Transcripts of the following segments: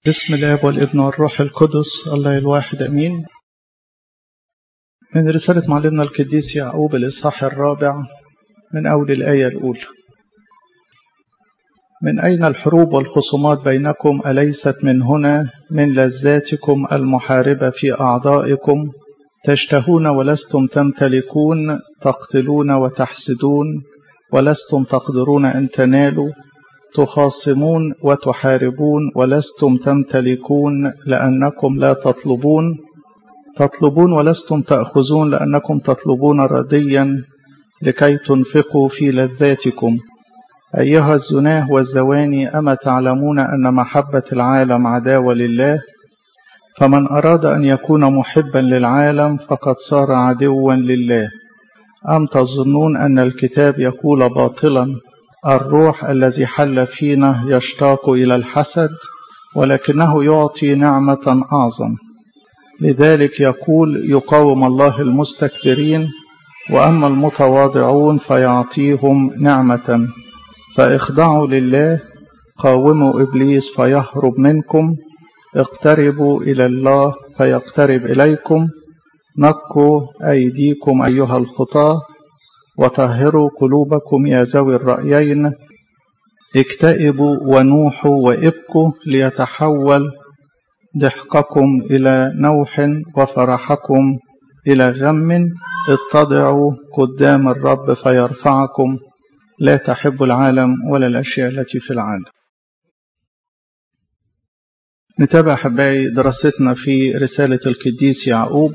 بسم الاب والابن والروح القدس الله الواحد امين من رسالة معلمنا القديس يعقوب الإصحاح الرابع من أول الآية الأولى من أين الحروب والخصومات بينكم أليست من هنا من لذاتكم المحاربة في أعضائكم تشتهون ولستم تمتلكون تقتلون وتحسدون ولستم تقدرون أن تنالوا تخاصمون وتحاربون ولستم تمتلكون لأنكم لا تطلبون تطلبون ولستم تأخذون لأنكم تطلبون رديا لكي تنفقوا في لذاتكم أيها الزناه والزواني أما تعلمون أن محبة العالم عداوة لله فمن أراد أن يكون محبا للعالم فقد صار عدوا لله أم تظنون أن الكتاب يقول باطلا الروح الذي حل فينا يشتاق إلى الحسد ولكنه يعطي نعمة أعظم لذلك يقول يقاوم الله المستكبرين وأما المتواضعون فيعطيهم نعمة فاخضعوا لله قاوموا إبليس فيهرب منكم اقتربوا إلى الله فيقترب إليكم نقوا أيديكم أيها الخطاة وطهروا قلوبكم يا ذوي الرأيين اكتئبوا ونوحوا وابكوا ليتحول ضحككم إلى نوح وفرحكم إلى غم اتضعوا قدام الرب فيرفعكم لا تحب العالم ولا الأشياء التي في العالم نتابع أحبائي دراستنا في رسالة القديس يعقوب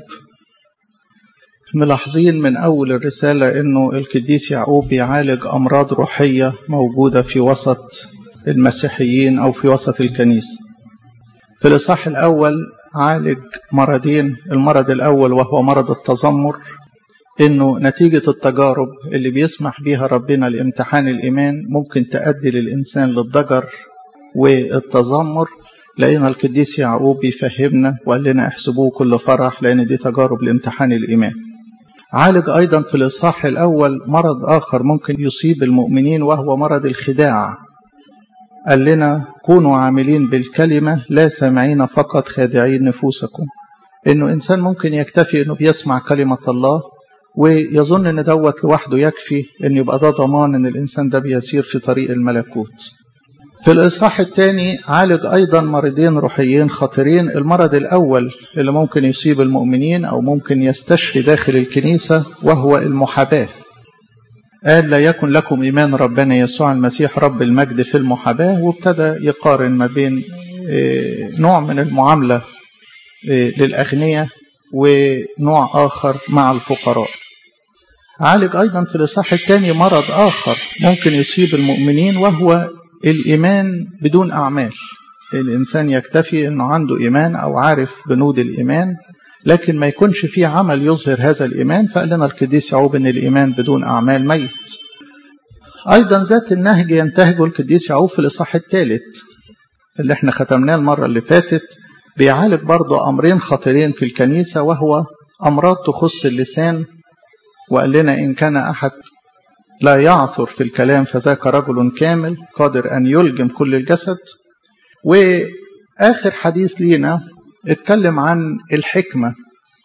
ملاحظين من أول الرسالة أنه القديس يعقوب بيعالج أمراض روحية موجودة في وسط المسيحيين أو في وسط الكنيسة في الإصحاح الأول عالج مرضين المرض الأول وهو مرض التذمر إنه نتيجة التجارب اللي بيسمح بيها ربنا لامتحان الإيمان ممكن تؤدي للإنسان للضجر والتذمر لقينا القديس يعقوب بيفهمنا وقال لنا احسبوه كل فرح لأن دي تجارب لامتحان الإيمان عالج أيضا في الإصحاح الأول مرض آخر ممكن يصيب المؤمنين وهو مرض الخداع قال لنا كونوا عاملين بالكلمة لا سامعين فقط خادعين نفوسكم إنه إنسان ممكن يكتفي إنه بيسمع كلمة الله ويظن إن دوت لوحده يكفي إن يبقى ده ضمان إن الإنسان ده بيسير في طريق الملكوت في الإصحاح الثاني عالج أيضا مرضين روحيين خطيرين المرض الأول اللي ممكن يصيب المؤمنين أو ممكن يستشفي داخل الكنيسة وهو المحاباة قال لا يكن لكم إيمان ربنا يسوع المسيح رب المجد في المحاباة وابتدى يقارن ما بين نوع من المعاملة للأغنياء ونوع آخر مع الفقراء عالج أيضا في الإصحاح الثاني مرض آخر ممكن يصيب المؤمنين وهو الإيمان بدون أعمال الإنسان يكتفي أنه عنده إيمان أو عارف بنود الإيمان لكن ما يكونش فيه عمل يظهر هذا الإيمان فقال لنا القديس يعقوب أن الإيمان بدون أعمال ميت أيضا ذات النهج ينتهجه القديس يعقوب في الإصحاح الثالث اللي احنا ختمناه المرة اللي فاتت بيعالج برضه أمرين خطيرين في الكنيسة وهو أمراض تخص اللسان وقال لنا إن كان أحد لا يعثر في الكلام فذاك رجل كامل قادر أن يلجم كل الجسد وآخر حديث لينا اتكلم عن الحكمة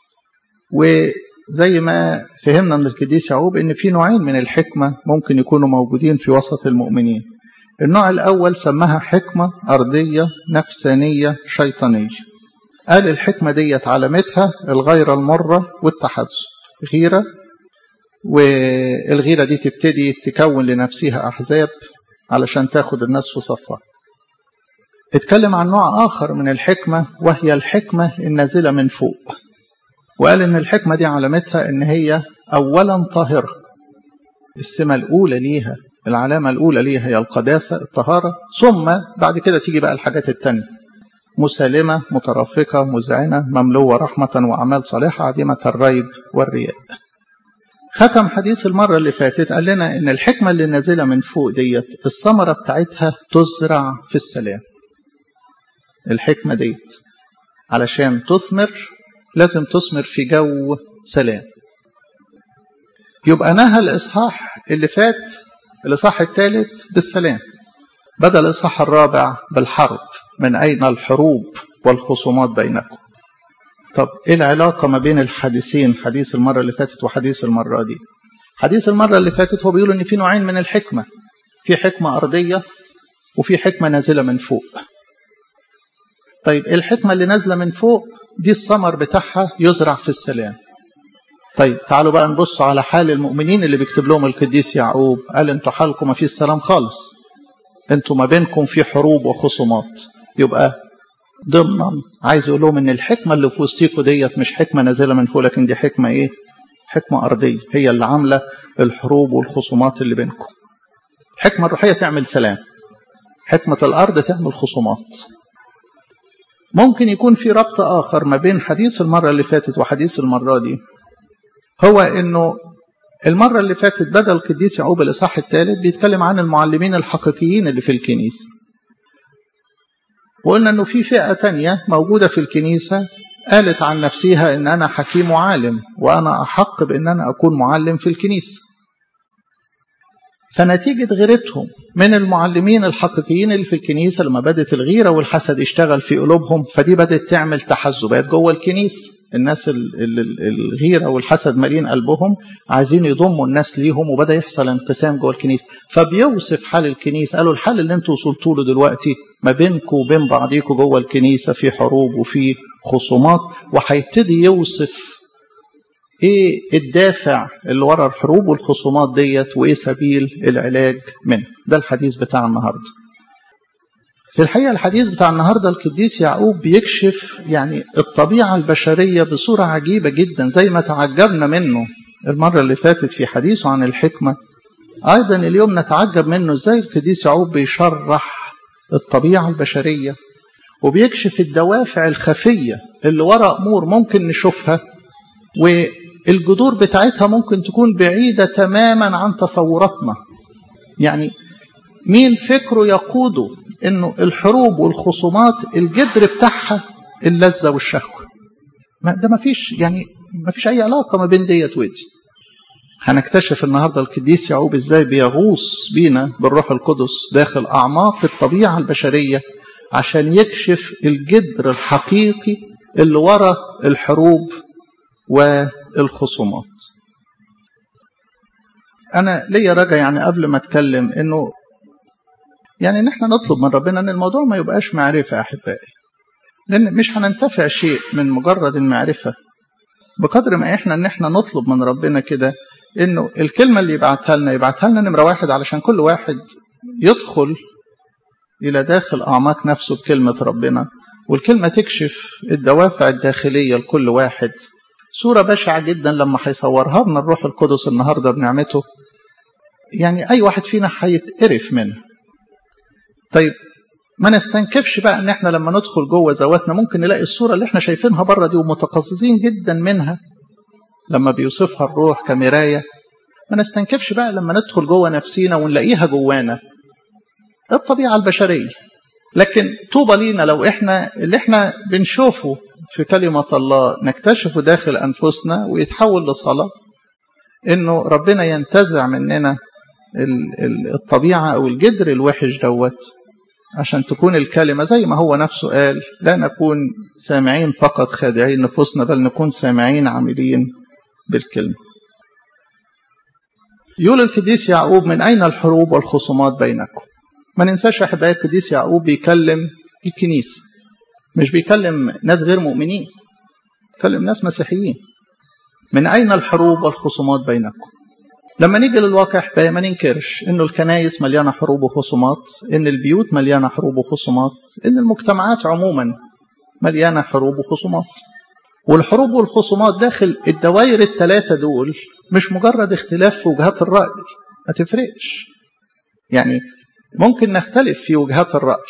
وزي ما فهمنا من القديس يعقوب ان في نوعين من الحكمة ممكن يكونوا موجودين في وسط المؤمنين النوع الأول سماها حكمة أرضية نفسانية شيطانية قال الحكمة ديت علامتها الغيرة المرة والتحدث غيرة والغيرة دي تبتدي تكون لنفسها أحزاب علشان تاخد الناس في صفها اتكلم عن نوع آخر من الحكمة وهي الحكمة النازلة من فوق وقال إن الحكمة دي علامتها إن هي أولا طاهرة السمة الأولى ليها العلامة الأولى ليها هي القداسة الطهارة ثم بعد كده تيجي بقى الحاجات التانية مسالمة مترفقة مذعنة مملوة رحمة وأعمال صالحة عديمة الريب والرياء ختم حديث المرة اللي فاتت قال لنا إن الحكمة اللي نازلة من فوق ديت الثمرة بتاعتها تزرع في السلام الحكمة ديت علشان تثمر لازم تثمر في جو سلام يبقى نهى الإصحاح اللي فات الإصحاح الثالث بالسلام بدأ الإصحاح الرابع بالحرب من أين الحروب والخصومات بينكم طب إيه العلاقة ما بين الحديثين حديث المرة اللي فاتت وحديث المرة دي حديث المرة اللي فاتت هو بيقول إن في نوعين من الحكمة في حكمة أرضية وفي حكمة نازلة من فوق طيب الحكمة اللي نازلة من فوق دي الثمر بتاعها يزرع في السلام طيب تعالوا بقى نبص على حال المؤمنين اللي بيكتب لهم القديس يعقوب قال انتوا حالكم ما فيش سلام خالص انتوا ما بينكم في حروب وخصومات يبقى ضمنا عايز يقول لهم ان الحكمه اللي في وسطيكوا ديت مش حكمه نازله من فوق لكن دي حكمه ايه؟ حكمه ارضيه هي اللي عامله الحروب والخصومات اللي بينكم. الحكمه الروحيه تعمل سلام. حكمه الارض تعمل خصومات. ممكن يكون في ربط اخر ما بين حديث المره اللي فاتت وحديث المره دي هو انه المرة اللي فاتت بدأ القديس يعقوب الإصحاح الثالث بيتكلم عن المعلمين الحقيقيين اللي في الكنيسة وقلنا انه في فئة تانية موجودة في الكنيسة قالت عن نفسها ان انا حكيم وعالم وانا احق بان انا اكون معلم في الكنيسة فنتيجة غيرتهم من المعلمين الحقيقيين اللي في الكنيسة لما بدت الغيرة والحسد يشتغل في قلوبهم فدي بدت تعمل تحزبات جوه الكنيسة الناس الغيرة والحسد مالين قلبهم عايزين يضموا الناس ليهم وبدأ يحصل انقسام جوه الكنيسة فبيوصف حال الكنيسة قالوا الحل اللي انتوا وصلتوا له دلوقتي ما بينكم وبين بعضيكم جوه الكنيسة في حروب وفي خصومات وهيبتدي يوصف ايه الدافع اللي ورا الحروب والخصومات ديت وايه سبيل العلاج منه ده الحديث بتاع النهارده في الحقيقه الحديث بتاع النهارده القديس يعقوب بيكشف يعني الطبيعه البشريه بصوره عجيبه جدا زي ما تعجبنا منه المره اللي فاتت في حديثه عن الحكمه ايضا اليوم نتعجب منه ازاي القديس يعقوب بيشرح الطبيعه البشريه وبيكشف الدوافع الخفيه اللي ورا امور ممكن نشوفها والجذور بتاعتها ممكن تكون بعيدة تماما عن تصوراتنا يعني مين فكره يقوده انه الحروب والخصومات الجذر بتاعها اللذة والشهوة ما ده ما فيش يعني ما فيش اي علاقة ما بين ديت ودي هنكتشف النهاردة القديس يعقوب ازاي بيغوص بينا بالروح القدس داخل اعماق الطبيعة البشرية عشان يكشف الجذر الحقيقي اللي ورا الحروب والخصومات أنا ليا رجا يعني قبل ما أتكلم إنه يعني إن إحنا نطلب من ربنا إن الموضوع ما يبقاش معرفة أحبائي لأن مش هننتفع شيء من مجرد المعرفة بقدر ما إحنا إن إحنا نطلب من ربنا كده إنه الكلمة اللي يبعتها لنا يبعتها لنا نمرة واحد علشان كل واحد يدخل إلى داخل أعماق نفسه بكلمة ربنا والكلمة تكشف الدوافع الداخلية لكل واحد صورة بشعة جدا لما هيصورها لنا الروح القدس النهاردة بنعمته يعني أي واحد فينا هيتقرف منه طيب ما نستنكفش بقى ان احنا لما ندخل جوه ذواتنا ممكن نلاقي الصورة اللي احنا شايفينها بره دي ومتقززين جدا منها لما بيوصفها الروح كمراية ما نستنكفش بقى لما ندخل جوه نفسينا ونلاقيها جوانا الطبيعة البشرية لكن طوبى لينا لو احنا اللي احنا بنشوفه في كلمة الله نكتشفه داخل أنفسنا ويتحول لصلاة إنه ربنا ينتزع مننا الطبيعة أو الجدر الوحش دوت عشان تكون الكلمة زي ما هو نفسه قال لا نكون سامعين فقط خادعين نفوسنا بل نكون سامعين عاملين بالكلمة يقول القديس يعقوب من أين الحروب والخصومات بينكم ما ننساش أحبائي القديس يعقوب بيكلم الكنيسة مش بيكلم ناس غير مؤمنين بيكلم ناس مسيحيين من أين الحروب والخصومات بينكم لما نيجي للواقع احبائي ما ننكرش انه الكنايس مليانه حروب وخصومات ان البيوت مليانه حروب وخصومات ان المجتمعات عموما مليانه حروب وخصومات والحروب والخصومات داخل الدوائر الثلاثه دول مش مجرد اختلاف في وجهات الراي ما تفرقش يعني ممكن نختلف في وجهات الراي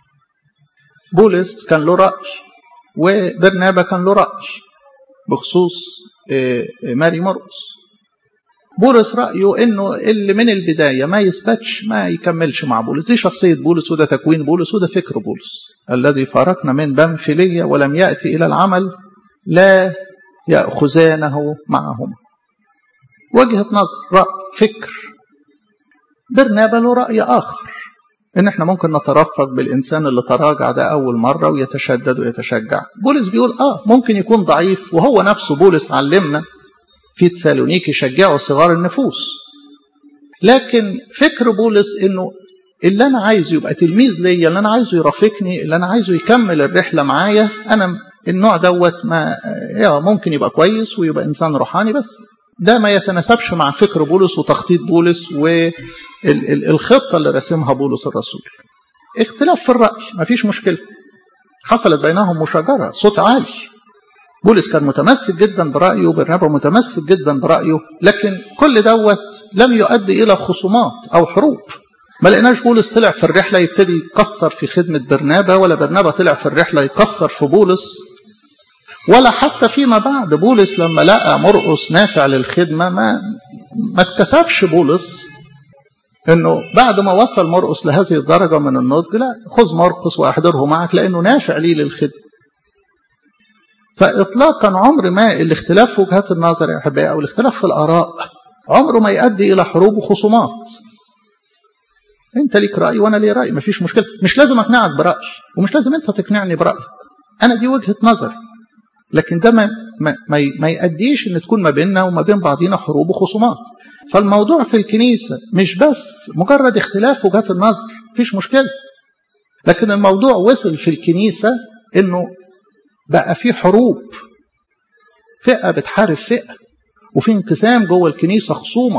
بولس كان له راي وبرنابا كان له راي بخصوص ماري مرقس بولس رأيه انه اللي من البداية ما يثبتش ما يكملش مع بولس دي شخصية بولس وده تكوين بولس وده فكر بولس الذي فارقنا من بنفلية ولم يأتي إلى العمل لا يأخذانه معهما وجهة نظر رأي فكر برنابا له رأي آخر ان احنا ممكن نترفق بالانسان اللي تراجع ده اول مره ويتشدد ويتشجع بولس بيقول اه ممكن يكون ضعيف وهو نفسه بولس علمنا في تسالونيك يشجعوا صغار النفوس لكن فكر بولس انه اللي انا عايزه يبقى تلميذ ليا اللي انا عايزه يرافقني اللي انا عايزه يكمل الرحله معايا انا النوع دوت ما يا ممكن يبقى كويس ويبقى انسان روحاني بس ده ما يتناسبش مع فكر بولس وتخطيط بولس والخطه اللي رسمها بولس الرسول اختلاف في الراي ما فيش مشكله حصلت بينهم مشاجره صوت عالي بولس كان متمسك جدا برأيه وبرنابا متمسك جدا برأيه لكن كل دوت لم يؤدي إلى خصومات أو حروب ما لقيناش بولس طلع في الرحلة يبتدي يكسر في خدمة برنابا ولا برنابا طلع في الرحلة يكسر في بولس ولا حتى فيما بعد بولس لما لقى مرقس نافع للخدمة ما ما اتكسفش بولس انه بعد ما وصل مرقس لهذه الدرجة من النضج لا خذ مرقس واحضره معك لانه نافع لي للخدمة فاطلاقا عمر ما الاختلاف في وجهات النظر يا احبائي او الاختلاف في الاراء عمره ما يؤدي الى حروب وخصومات انت ليك راي وانا لي راي مفيش مشكله مش لازم اقنعك برايي ومش لازم انت تقنعني برايك انا دي وجهه نظر لكن ده ما ما, ما يؤديش ان تكون ما بيننا وما بين بعضينا حروب وخصومات فالموضوع في الكنيسه مش بس مجرد اختلاف وجهات النظر مفيش مشكله لكن الموضوع وصل في الكنيسه انه بقى في حروب فئه بتحارب فئه وفي انقسام جوه الكنيسه خصومه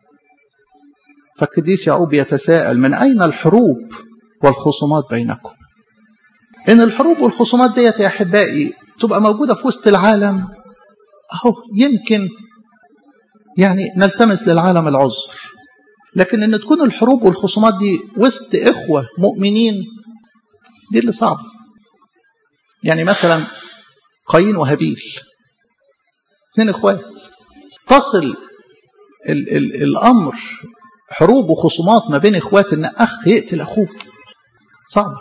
فالقديس يعقوب يتساءل من أين الحروب والخصومات بينكم إن الحروب والخصومات ديت يا أحبائي تبقى موجودة في وسط العالم أهو يمكن يعني نلتمس للعالم العذر لكن إن تكون الحروب والخصومات دي وسط إخوة مؤمنين دي اللي صعبة يعني مثلا قايين وهابيل اثنين اخوات تصل ال ال الامر حروب وخصومات ما بين اخوات ان اخ يقتل اخوه صعبه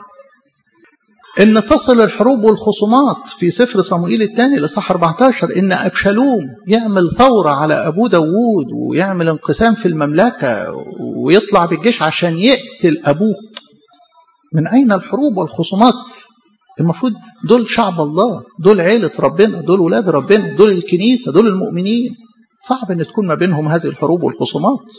ان تصل الحروب والخصومات في سفر صموئيل الثاني لصح 14 ان ابشالوم يعمل ثوره على ابوه داوود ويعمل انقسام في المملكه ويطلع بالجيش عشان يقتل ابوه من اين الحروب والخصومات المفروض دول شعب الله دول عيلة ربنا دول ولاد ربنا دول الكنيسة دول المؤمنين صعب ان تكون ما بينهم هذه الحروب والخصومات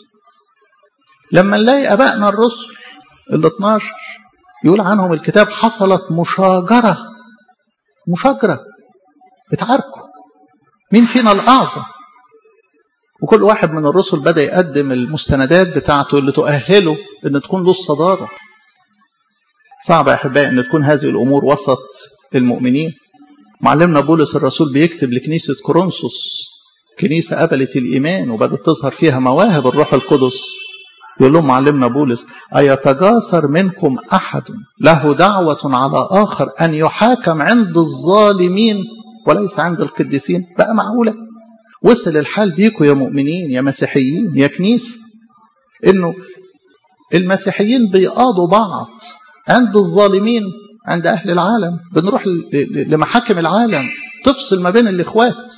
لما نلاقي ابائنا الرسل ال 12 يقول عنهم الكتاب حصلت مشاجره مشاجره بتعاركوا مين فينا الاعظم وكل واحد من الرسل بدا يقدم المستندات بتاعته اللي تؤهله ان تكون له الصداره صعب يا احبائي ان تكون هذه الامور وسط المؤمنين معلمنا بولس الرسول بيكتب لكنيسه كورنثوس كنيسه قبلت الايمان وبدات تظهر فيها مواهب الروح القدس يقول لهم معلمنا بولس أيتجاسر منكم أحد له دعوة على آخر أن يحاكم عند الظالمين وليس عند القديسين بقى معقولة وصل الحال بيكم يا مؤمنين يا مسيحيين يا كنيسة إنه المسيحيين بيقاضوا بعض عند الظالمين عند أهل العالم بنروح لمحاكم العالم تفصل ما بين الإخوات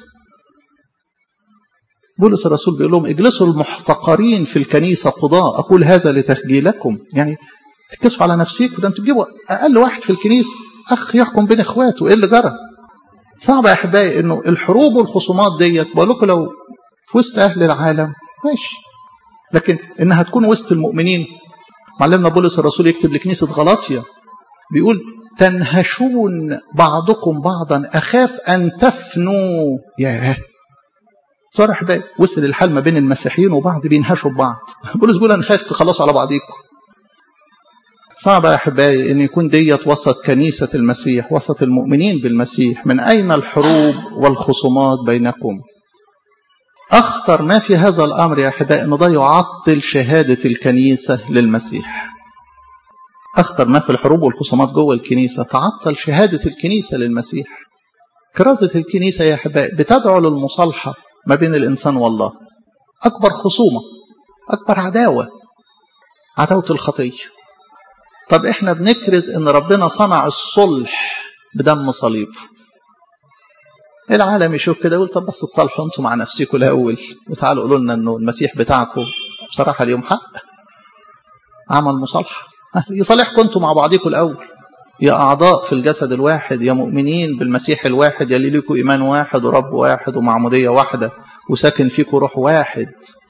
بولس الرسول بيقول لهم اجلسوا المحتقرين في الكنيسة قضاء أقول هذا لتخجيلكم يعني تكسفوا على نفسيكم ده انتوا تجيبوا أقل واحد في الكنيسة أخ يحكم بين إخواته إيه اللي جرى صعب يا أحبائي إنه الحروب والخصومات ديت بقول لكم لو في وسط أهل العالم ماشي لكن إنها تكون وسط المؤمنين معلمنا بولس الرسول يكتب لكنيسة غلاطيا بيقول تنهشون بعضكم بعضا أخاف أن تفنوا ياه صار احبائي وصل الحال ما بين المسيحيين وبعض بينهشوا ببعض بولس بيقول انا خايف تخلصوا على بعضيكم صعب يا احبائي ان يكون ديت وسط كنيسه المسيح وسط المؤمنين بالمسيح من اين الحروب والخصومات بينكم اخطر ما في هذا الامر يا احبائي ان ده يعطل شهاده الكنيسه للمسيح اخطر ما في الحروب والخصومات جوه الكنيسه تعطل شهاده الكنيسه للمسيح كرازه الكنيسه يا احبائي بتدعو للمصالحه ما بين الإنسان والله أكبر خصومة أكبر عداوة عداوة الخطية طب إحنا بنكرز إن ربنا صنع الصلح بدم صليبه العالم يشوف كده يقول طب بس تصالحوا انتوا مع نفسكم الاول وتعالوا قولوا لنا انه المسيح بتاعكم بصراحه اليوم حق عمل مصالحه يصالحكم انتم مع بعضكم الاول يا اعضاء في الجسد الواحد يا مؤمنين بالمسيح الواحد يا اللي ليكم ايمان واحد ورب واحد ومعموديه واحده وساكن فيكم روح واحد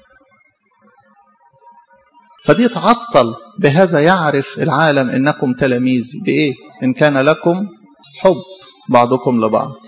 فدي تعطل بهذا يعرف العالم انكم تلاميذي بايه ان كان لكم حب بعضكم لبعض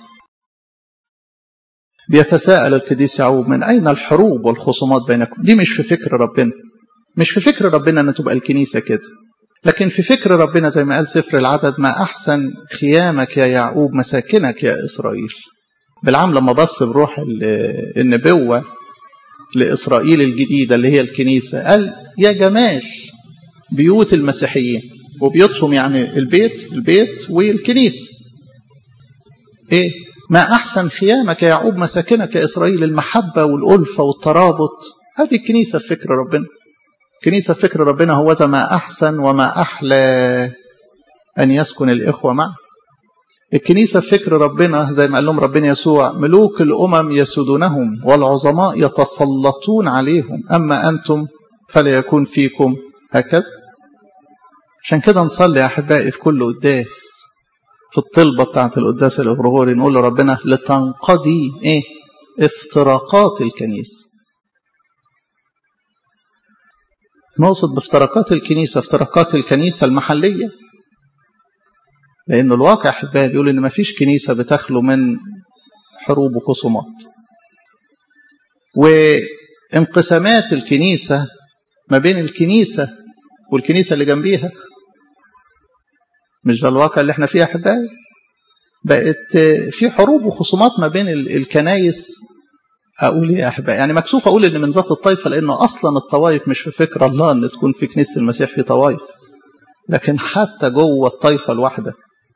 بيتساءل القديس يعقوب من اين الحروب والخصومات بينكم دي مش في فكر ربنا مش في فكر ربنا ان تبقى الكنيسه كده لكن في فكر ربنا زي ما قال سفر العدد ما احسن خيامك يا يعقوب مساكنك يا اسرائيل بالعام لما بص بروح النبوه لاسرائيل الجديده اللي هي الكنيسه قال يا جمال بيوت المسيحيين وبيوتهم يعني البيت البيت والكنيسه ايه ما احسن خيامك يا يعقوب مساكنك يا اسرائيل المحبه والالفه والترابط هذه الكنيسه في فكر ربنا كنيسة فكر ربنا هو ما أحسن وما أحلى أن يسكن الإخوة معه الكنيسة فكر ربنا زي ما قال لهم ربنا يسوع ملوك الأمم يسودونهم والعظماء يتسلطون عليهم أما أنتم فلا يكون فيكم هكذا عشان كده نصلي يا أحبائي في كل قداس في الطلبة بتاعت القداس الغرغوري نقول لربنا لتنقضي إيه افتراقات الكنيسه نقصد بافتراقات الكنيسة افتراقات الكنيسة المحلية لأن الواقع أحبائي بيقول إن مفيش كنيسة بتخلو من حروب وخصومات وانقسامات الكنيسة ما بين الكنيسة والكنيسة اللي جنبيها مش ده الواقع اللي احنا فيه أحبائي بقت في حروب وخصومات ما بين الكنايس اقول ايه يا احبائي يعني مكسوف اقول ان من ذات الطائفه لانه اصلا الطوائف مش في فكر الله ان تكون في كنيسه المسيح في طوائف لكن حتى جوه الطائفه الواحده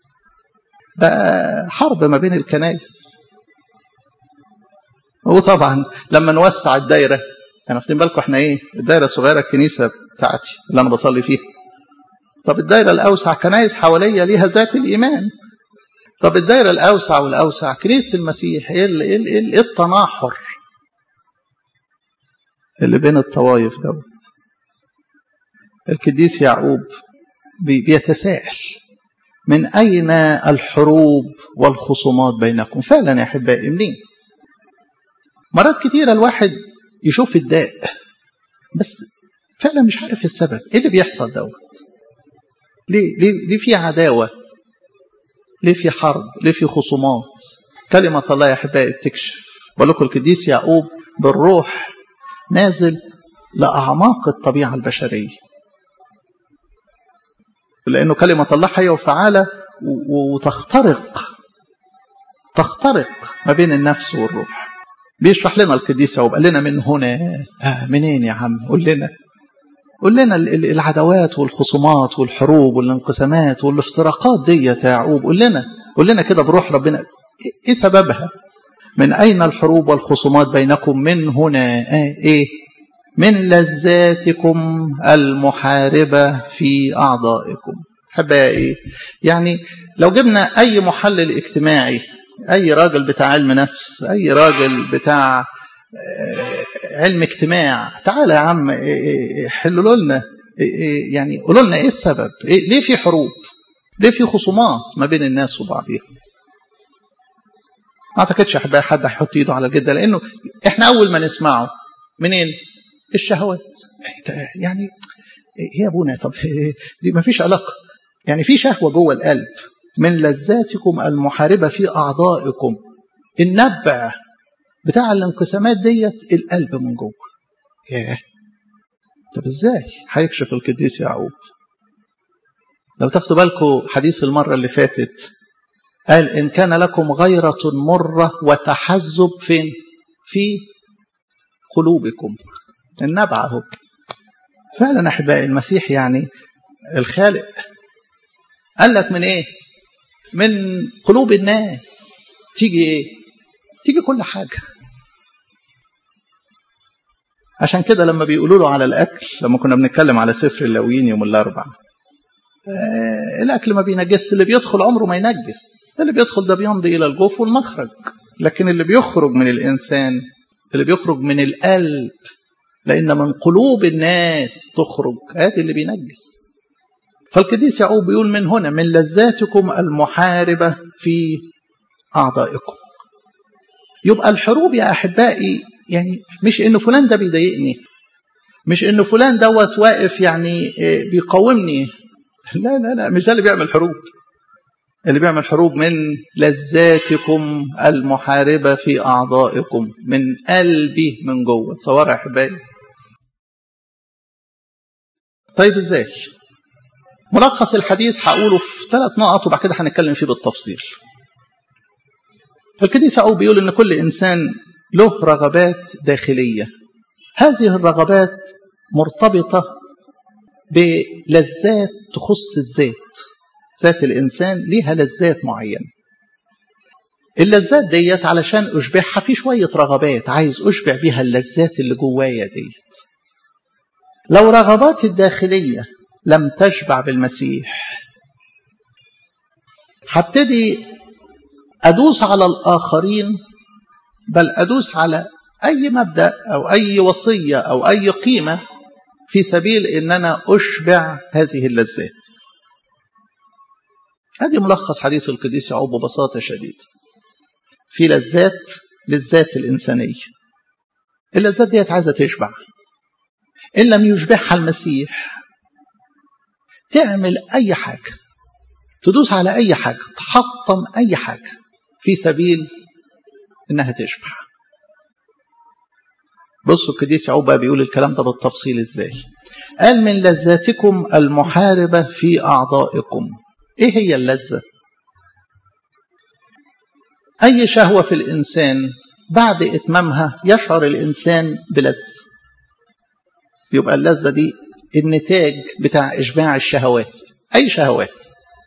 بقى حرب ما بين الكنائس وطبعا لما نوسع الدايره يعني واخدين بالكم احنا ايه الدايره الصغيره الكنيسه بتاعتي اللي انا بصلي فيها طب الدايره الاوسع كنائس حواليا ليها ذات الايمان طب الدايره الاوسع والاوسع كنيسه المسيح ايه ايه التناحر اللي بين الطوائف دوت القديس يعقوب بيتساءل من أين الحروب والخصومات بينكم فعلا يا أحبائي منين مرات كتيرة الواحد يشوف الداء بس فعلا مش عارف السبب ايه اللي بيحصل دوت ليه ليه ليه في عداوه ليه في حرب ليه في خصومات كلمه الله يا احبائي بتكشف بقول لكم القديس يعقوب بالروح نازل لأعماق الطبيعة البشرية لأنه كلمة الله حية وفعالة وتخترق تخترق ما بين النفس والروح بيشرح لنا القديس يعقوب قال لنا من هنا آه منين يا عم قول لنا قول لنا العداوات والخصومات والحروب والانقسامات والافتراقات دي يا يعقوب قول لنا قول لنا كده بروح ربنا ايه سببها من أين الحروب والخصومات بينكم من هنا إيه من لذاتكم المحاربة في أعضائكم حبائي يعني لو جبنا أي محلل اجتماعي أي راجل بتاع علم نفس أي راجل بتاع علم اجتماع تعالى يا عم حلوا لنا يعني قولوا لنا ايه السبب إيه ليه في حروب ليه في خصومات ما بين الناس وبعضهم ما اعتقدش احبائي حد هيحط ايده على الجده لانه احنا اول ما نسمعه منين الشهوات يعني ايه يا ابونا طب دي ما فيش علاقه يعني في شهوه جوه القلب من لذاتكم المحاربه في اعضائكم النبع بتاع الانقسامات ديت القلب من جوه ياه طب ازاي هيكشف القديس يعقوب لو تاخدوا بالكم حديث المره اللي فاتت قال إن كان لكم غيرة مرة وتحزب فين في قلوبكم النبع اهو فعلا أحبائي المسيح يعني الخالق قال لك من إيه من قلوب الناس تيجي إيه تيجي كل حاجة عشان كده لما بيقولوا له على الأكل لما كنا بنتكلم على سفر اللاويين يوم الأربعاء آه الأكل ما بينجس اللي بيدخل عمره ما ينجس اللي بيدخل ده بيمضي إلى الجوف والمخرج لكن اللي بيخرج من الإنسان اللي بيخرج من القلب لأن من قلوب الناس تخرج هذا اللي بينجس فالقديس يعقوب بيقول من هنا من لذاتكم المحاربة في أعضائكم يبقى الحروب يا أحبائي يعني مش إنه فلان ده بيضايقني مش إنه فلان دوت واقف يعني بيقاومني لا لا لا مش ده اللي بيعمل حروب اللي بيعمل حروب من لذاتكم المحاربة في أعضائكم من قلبي من جوه تصور يا أحبائي طيب إزاي ملخص الحديث هقوله في ثلاث نقط وبعد كده هنتكلم فيه بالتفصيل القديس يعقوب بيقول ان كل انسان له رغبات داخليه هذه الرغبات مرتبطه بلذات تخص الذات ذات الانسان ليها لذات معينه اللذات ديت علشان اشبعها في شويه رغبات عايز اشبع بيها اللذات اللي جوايا ديت لو رغباتي الداخليه لم تشبع بالمسيح هبتدي ادوس على الاخرين بل ادوس على اي مبدا او اي وصيه او اي قيمه في سبيل ان انا اشبع هذه اللذات هذه ملخص حديث القديس يعقوب ببساطه شديده في لذات للذات الانسانيه اللذات ديت عايزه تشبع ان لم يشبعها المسيح تعمل أي حاجة تدوس على أي حاجة تحطم أي حاجة في سبيل إنها تشبع بصوا القديس يعقوب بقى بيقول الكلام ده بالتفصيل إزاي قال من لذاتكم المحاربة في أعضائكم إيه هي اللذة أي شهوة في الإنسان بعد إتمامها يشعر الإنسان بلذة يبقى اللذة دي النتاج بتاع إشباع الشهوات أي شهوات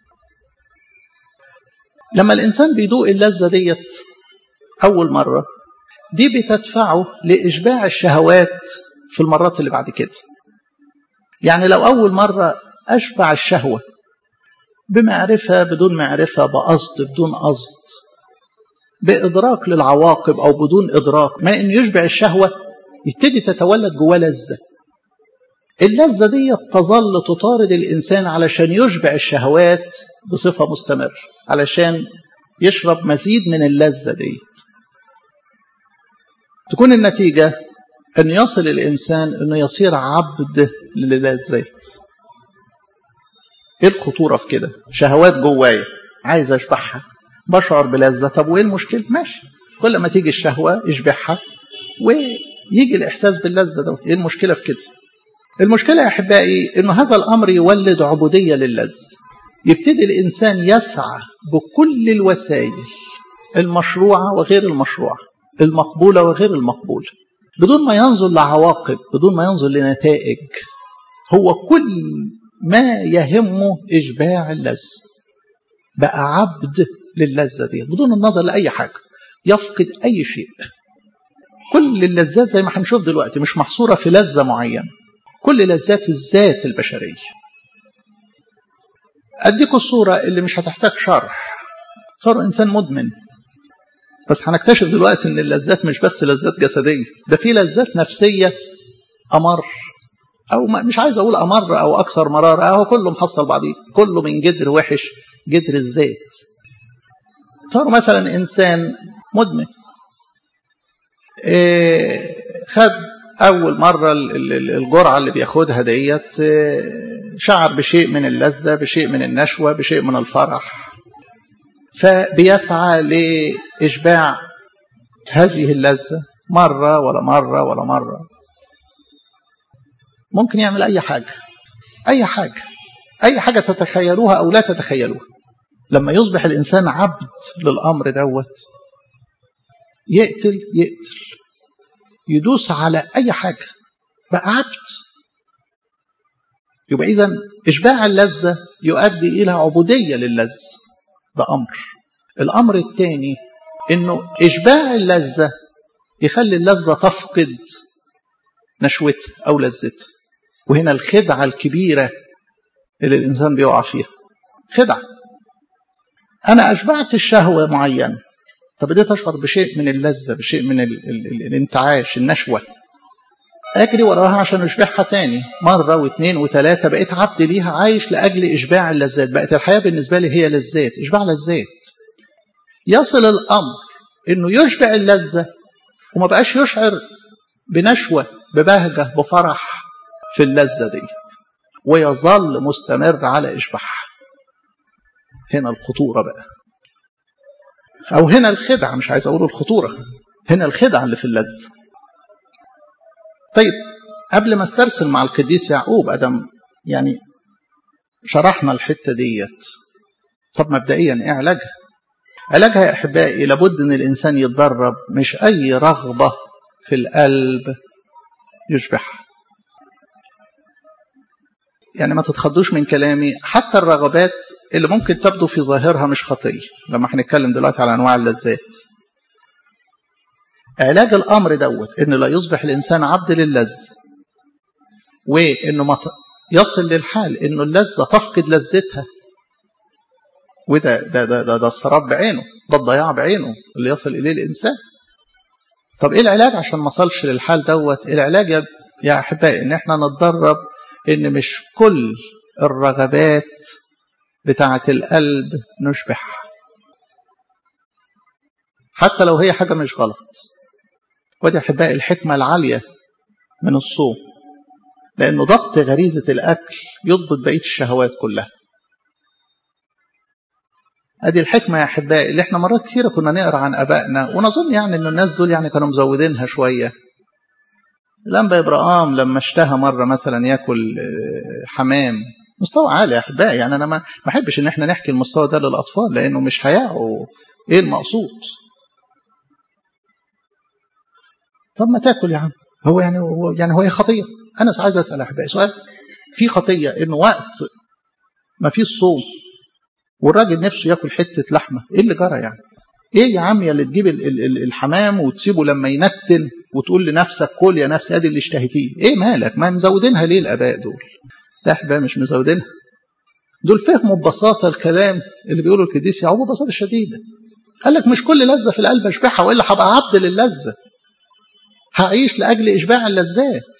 لما الإنسان بيدوق اللذة ديت أول مرة دي بتدفعه لإشباع الشهوات في المرات اللي بعد كده يعني لو أول مرة أشبع الشهوة بمعرفة بدون معرفة بقصد بدون قصد بإدراك للعواقب أو بدون إدراك ما إن يشبع الشهوة يبتدي تتولد جواه لذة اللذة دي تظل تطارد الإنسان علشان يشبع الشهوات بصفة مستمرة علشان يشرب مزيد من اللذة دي تكون النتيجة أن يصل الإنسان أنه يصير عبد للذات إيه الخطورة في كده شهوات جوايا عايز أشبعها بشعر بلذة طب وإيه المشكلة ماشي كل ما تيجي الشهوة يشبعها ويجي الإحساس باللذة ده إيه المشكلة في كده المشكلة يا أحبائي أنه هذا الأمر يولد عبودية للذ يبتدي الإنسان يسعى بكل الوسائل المشروعة وغير المشروعة المقبولة وغير المقبولة بدون ما ينظر لعواقب بدون ما ينظر لنتائج هو كل ما يهمه إشباع اللذ بقى عبد للذة دي بدون النظر لأي حاجة يفقد أي شيء كل اللذات زي ما هنشوف دلوقتي مش محصورة في لذة معينة كل لذات الذات البشرية أديكم الصورة اللي مش هتحتاج شرح صار إنسان مدمن بس هنكتشف دلوقتي إن اللذات مش بس لذات جسدية ده في لذات نفسية أمر أو مش عايز أقول أمر أو أكثر مرارة أهو كله محصل بعضيه كله من جدر وحش جدر الذات صار مثلا إنسان مدمن إيه خد أول مرة الجرعة اللي بياخدها ديت شعر بشيء من اللذة بشيء من النشوة بشيء من الفرح فبيسعى لإشباع هذه اللذة مرة ولا مرة ولا مرة ممكن يعمل أي حاجة أي حاجة أي حاجة تتخيلوها أو لا تتخيلوها لما يصبح الإنسان عبد للأمر دوت يقتل يقتل يدوس على أي حاجة بقى عبد يبقى إذا إشباع اللذة يؤدي إلى عبودية للذة ده أمر الأمر الثاني إنه إشباع اللذة يخلي اللذة تفقد نشوتها أو لذتها وهنا الخدعة الكبيرة اللي الإنسان بيقع فيها خدعة أنا أشبعت الشهوة معينة فبديت أشعر بشيء من اللذة بشيء من ال ال ال الانتعاش النشوة اجري وراها عشان اشبعها تاني مره واثنين وثلاثه بقيت عبد ليها عايش لاجل اشباع اللذات بقت الحياه بالنسبه لي هي لذات اشباع لذات يصل الامر انه يشبع اللذه وما بقاش يشعر بنشوه ببهجه بفرح في اللذه دي ويظل مستمر على اشباعها هنا الخطوره بقى او هنا الخدعه مش عايز اقول الخطوره هنا الخدعه اللي في اللذه طيب قبل ما استرسل مع القديس يعقوب ادم يعني شرحنا الحته ديت طب مبدئيا ايه علاجها علاجها يا احبائي لابد ان الانسان يتدرب مش اي رغبه في القلب يشبعها يعني ما تتخضوش من كلامي حتى الرغبات اللي ممكن تبدو في ظاهرها مش خطيه لما هنتكلم دلوقتي على انواع اللذات علاج الامر دوت ان لا يصبح الانسان عبد للذ وانه ما يصل للحال انه اللذه تفقد لذتها وده ده ده ده, ده السراب بعينه ده الضياع بعينه اللي يصل اليه الانسان طب ايه العلاج عشان ما صلش للحال دوت العلاج يا, يا احبائي ان احنا نتدرب ان مش كل الرغبات بتاعه القلب نشبعها حتى لو هي حاجه مش غلط ودي احبائي الحكمه العاليه من الصوم لانه ضبط غريزه الاكل يضبط بقيه الشهوات كلها ادي الحكمه يا احبائي اللي احنا مرات كثيره كنا نقرا عن ابائنا ونظن يعني ان الناس دول يعني كانوا مزودينها شويه الانبا ابراهام لما اشتهى مره مثلا ياكل حمام مستوى عالي يا احبائي يعني انا ما احبش ان احنا نحكي المستوى ده للاطفال لانه مش هيعوا ايه المقصود طب ما تاكل يا عم هو يعني هو يعني هو خطيه انا عايز اسال احبائي سؤال في خطيه انه وقت ما فيش صوم والراجل نفسه ياكل حته لحمه ايه اللي جرى يعني ايه يا عم يا اللي تجيب الحمام وتسيبه لما ينتن وتقول لنفسك كل يا نفسي ادي اللي اشتهيتيه ايه مالك ما مزودينها ليه الاباء دول لا احبائي مش مزودينها دول فهموا ببساطه الكلام اللي بيقوله القديس يعقوب ببساطه شديده قال لك مش كل لذه في القلب اشبعها والا هبقى عبد للذه هعيش لاجل اشباع اللذات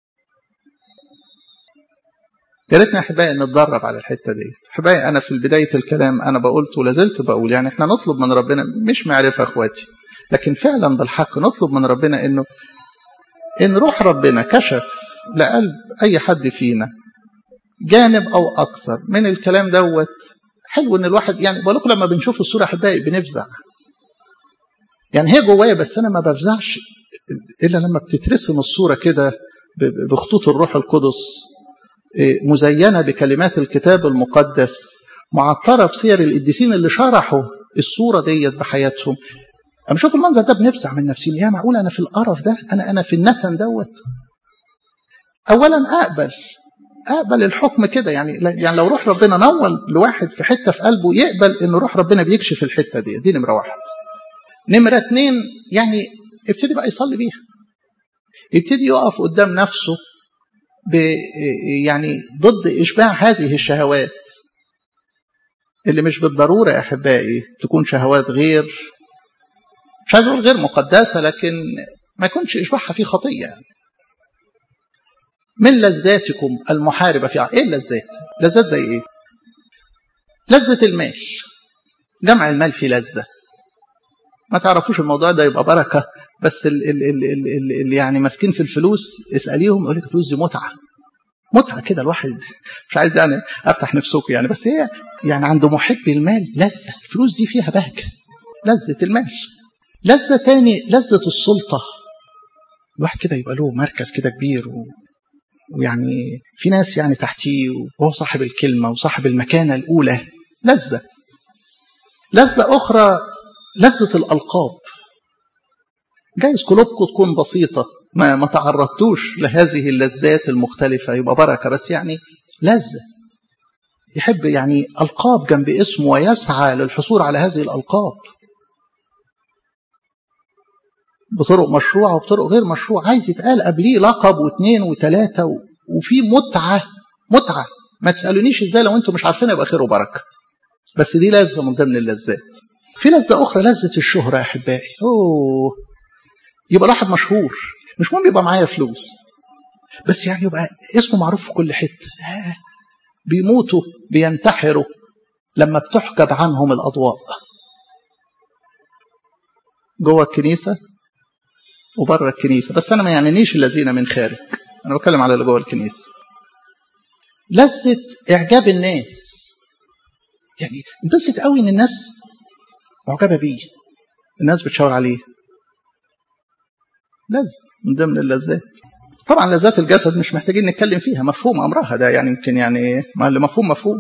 يا ريتنا احبائي نتدرب على الحته دي احبائي انا في بدايه الكلام انا بقولت ولا زلت بقول يعني احنا نطلب من ربنا مش معرفه اخواتي لكن فعلا بالحق نطلب من ربنا انه ان روح ربنا كشف لقلب اي حد فينا جانب او اكثر من الكلام دوت حلو ان الواحد يعني بقول لكم لما بنشوف الصوره احبائي بنفزع يعني هي جوايا بس انا ما بفزعش الا لما بتترسم الصوره كده بخطوط الروح القدس مزينه بكلمات الكتاب المقدس معطره بسير القديسين اللي شرحوا الصوره ديت بحياتهم اما اشوف المنظر ده بنفزع من نفسي يا معقول انا في القرف ده انا انا في النتن دوت اولا اقبل اقبل الحكم كده يعني يعني لو روح ربنا نور لواحد في حته في قلبه يقبل ان روح ربنا بيكشف الحته دي دي نمره واحد نمره اتنين يعني ابتدي بقى يصلي بيها يبتدي يقف قدام نفسه ب يعني ضد اشباع هذه الشهوات اللي مش بالضروره يا احبائي تكون شهوات غير مش عايز اقول غير مقدسه لكن ما يكونش اشباعها فيه خطيه يعني. من لذاتكم المحاربه في ايه اللذات؟ لذات زي ايه؟ لذه المال جمع المال في لذه ما تعرفوش الموضوع ده يبقى بركه بس اللي يعني ماسكين في الفلوس اساليهم يقول لك الفلوس دي متعه متعه كده الواحد مش عايز يعني افتح نفسكم يعني بس هي يعني عند محب المال لذه الفلوس دي فيها بهجه لذه المال لذه تاني لذه السلطه الواحد كده يبقى له مركز كده كبير و... ويعني في ناس يعني تحتيه وهو صاحب الكلمه وصاحب المكانه الاولى لذه لذه اخرى لذه الالقاب جايز قلوبكم تكون بسيطة ما ما تعرضتوش لهذه اللذات المختلفة يبقى بركة بس يعني لذة يحب يعني ألقاب جنب اسمه ويسعى للحصول على هذه الألقاب بطرق مشروعة وبطرق غير مشروعة عايز يتقال قبليه لقب واثنين وثلاثة وفي متعة متعة ما تسألونيش ازاي لو انتم مش عارفين يبقى خير وبركة بس دي لذة من ضمن اللذات في لذة أخرى لذة الشهرة يا أحبائي أوه يبقى الواحد مشهور مش مهم يبقى معايا فلوس بس يعني يبقى اسمه معروف في كل حته بيموتوا بينتحروا لما بتحجب عنهم الاضواء جوه الكنيسه وبره الكنيسه بس انا ما يعنينيش الذين من خارج انا بتكلم على اللي جوه الكنيسه لذة اعجاب الناس يعني انبسط قوي ان الناس معجبه بيه الناس بتشاور عليه لذ من ضمن اللذات طبعا لذات الجسد مش محتاجين نتكلم فيها مفهوم امرها ده يعني يمكن يعني ما اللي مفهوم مفهوم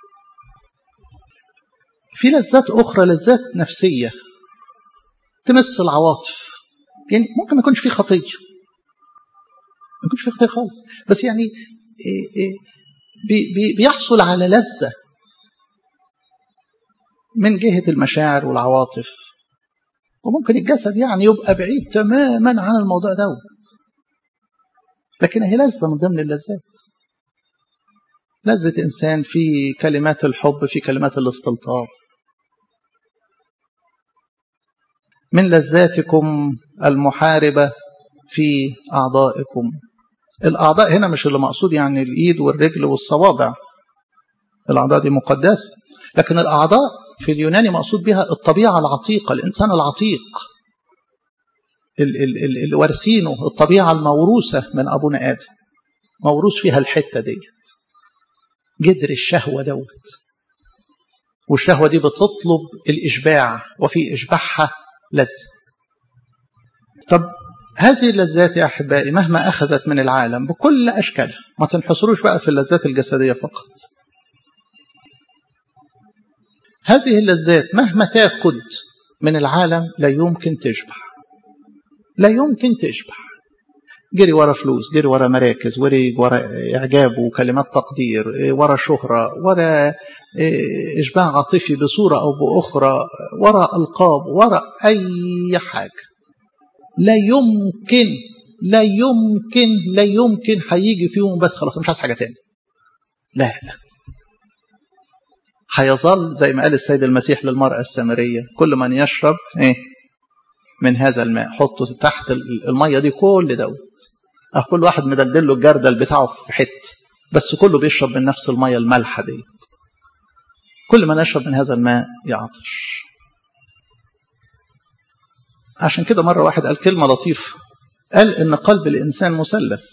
في لذات اخرى لذات نفسيه تمس العواطف يعني ممكن ما يكونش فيه خطيه ما يكونش فيه خطيه خالص بس يعني إيه إيه بي بي بيحصل على لذه من جهه المشاعر والعواطف وممكن الجسد يعني يبقى بعيد تماما عن الموضوع دوت لكن هي لذة من ضمن اللذات لذة إنسان في كلمات الحب في كلمات الاستلطاف من لذاتكم المحاربة في أعضائكم الأعضاء هنا مش اللي مقصود يعني الإيد والرجل والصوابع الأعضاء دي مقدسة لكن الأعضاء في اليوناني مقصود بها الطبيعة العتيقة الإنسان العتيق اللي وارثينه الطبيعة الموروثة من أبونا آدم موروث فيها الحتة ديت جدر الشهوة دوت والشهوة دي بتطلب الإشباع وفي إشباعها لذة طب هذه اللذات يا أحبائي مهما أخذت من العالم بكل أشكالها ما تنحصروش بقى في اللذات الجسدية فقط هذه اللذات مهما تاخد من العالم لا يمكن تشبع لا يمكن تشبع جري ورا فلوس جري ورا مراكز وري ورا إعجاب وكلمات تقدير ورا شهرة ورا إشباع عاطفي بصورة أو بأخرى ورا ألقاب ورا أي حاجة لا يمكن لا يمكن لا يمكن هيجي في يوم بس خلاص مش عايز حاجة تاني لا لا هيظل زي ما قال السيد المسيح للمرأة السامرية كل من يشرب ايه من هذا الماء حطه تحت المية دي كل دوت اه كل واحد مدلدل له الجردل بتاعه في حته بس كله بيشرب من نفس المية المالحة ديت كل من يشرب من هذا الماء يعطش عشان كده مرة واحد قال كلمة لطيفة قال إن قلب الإنسان مثلث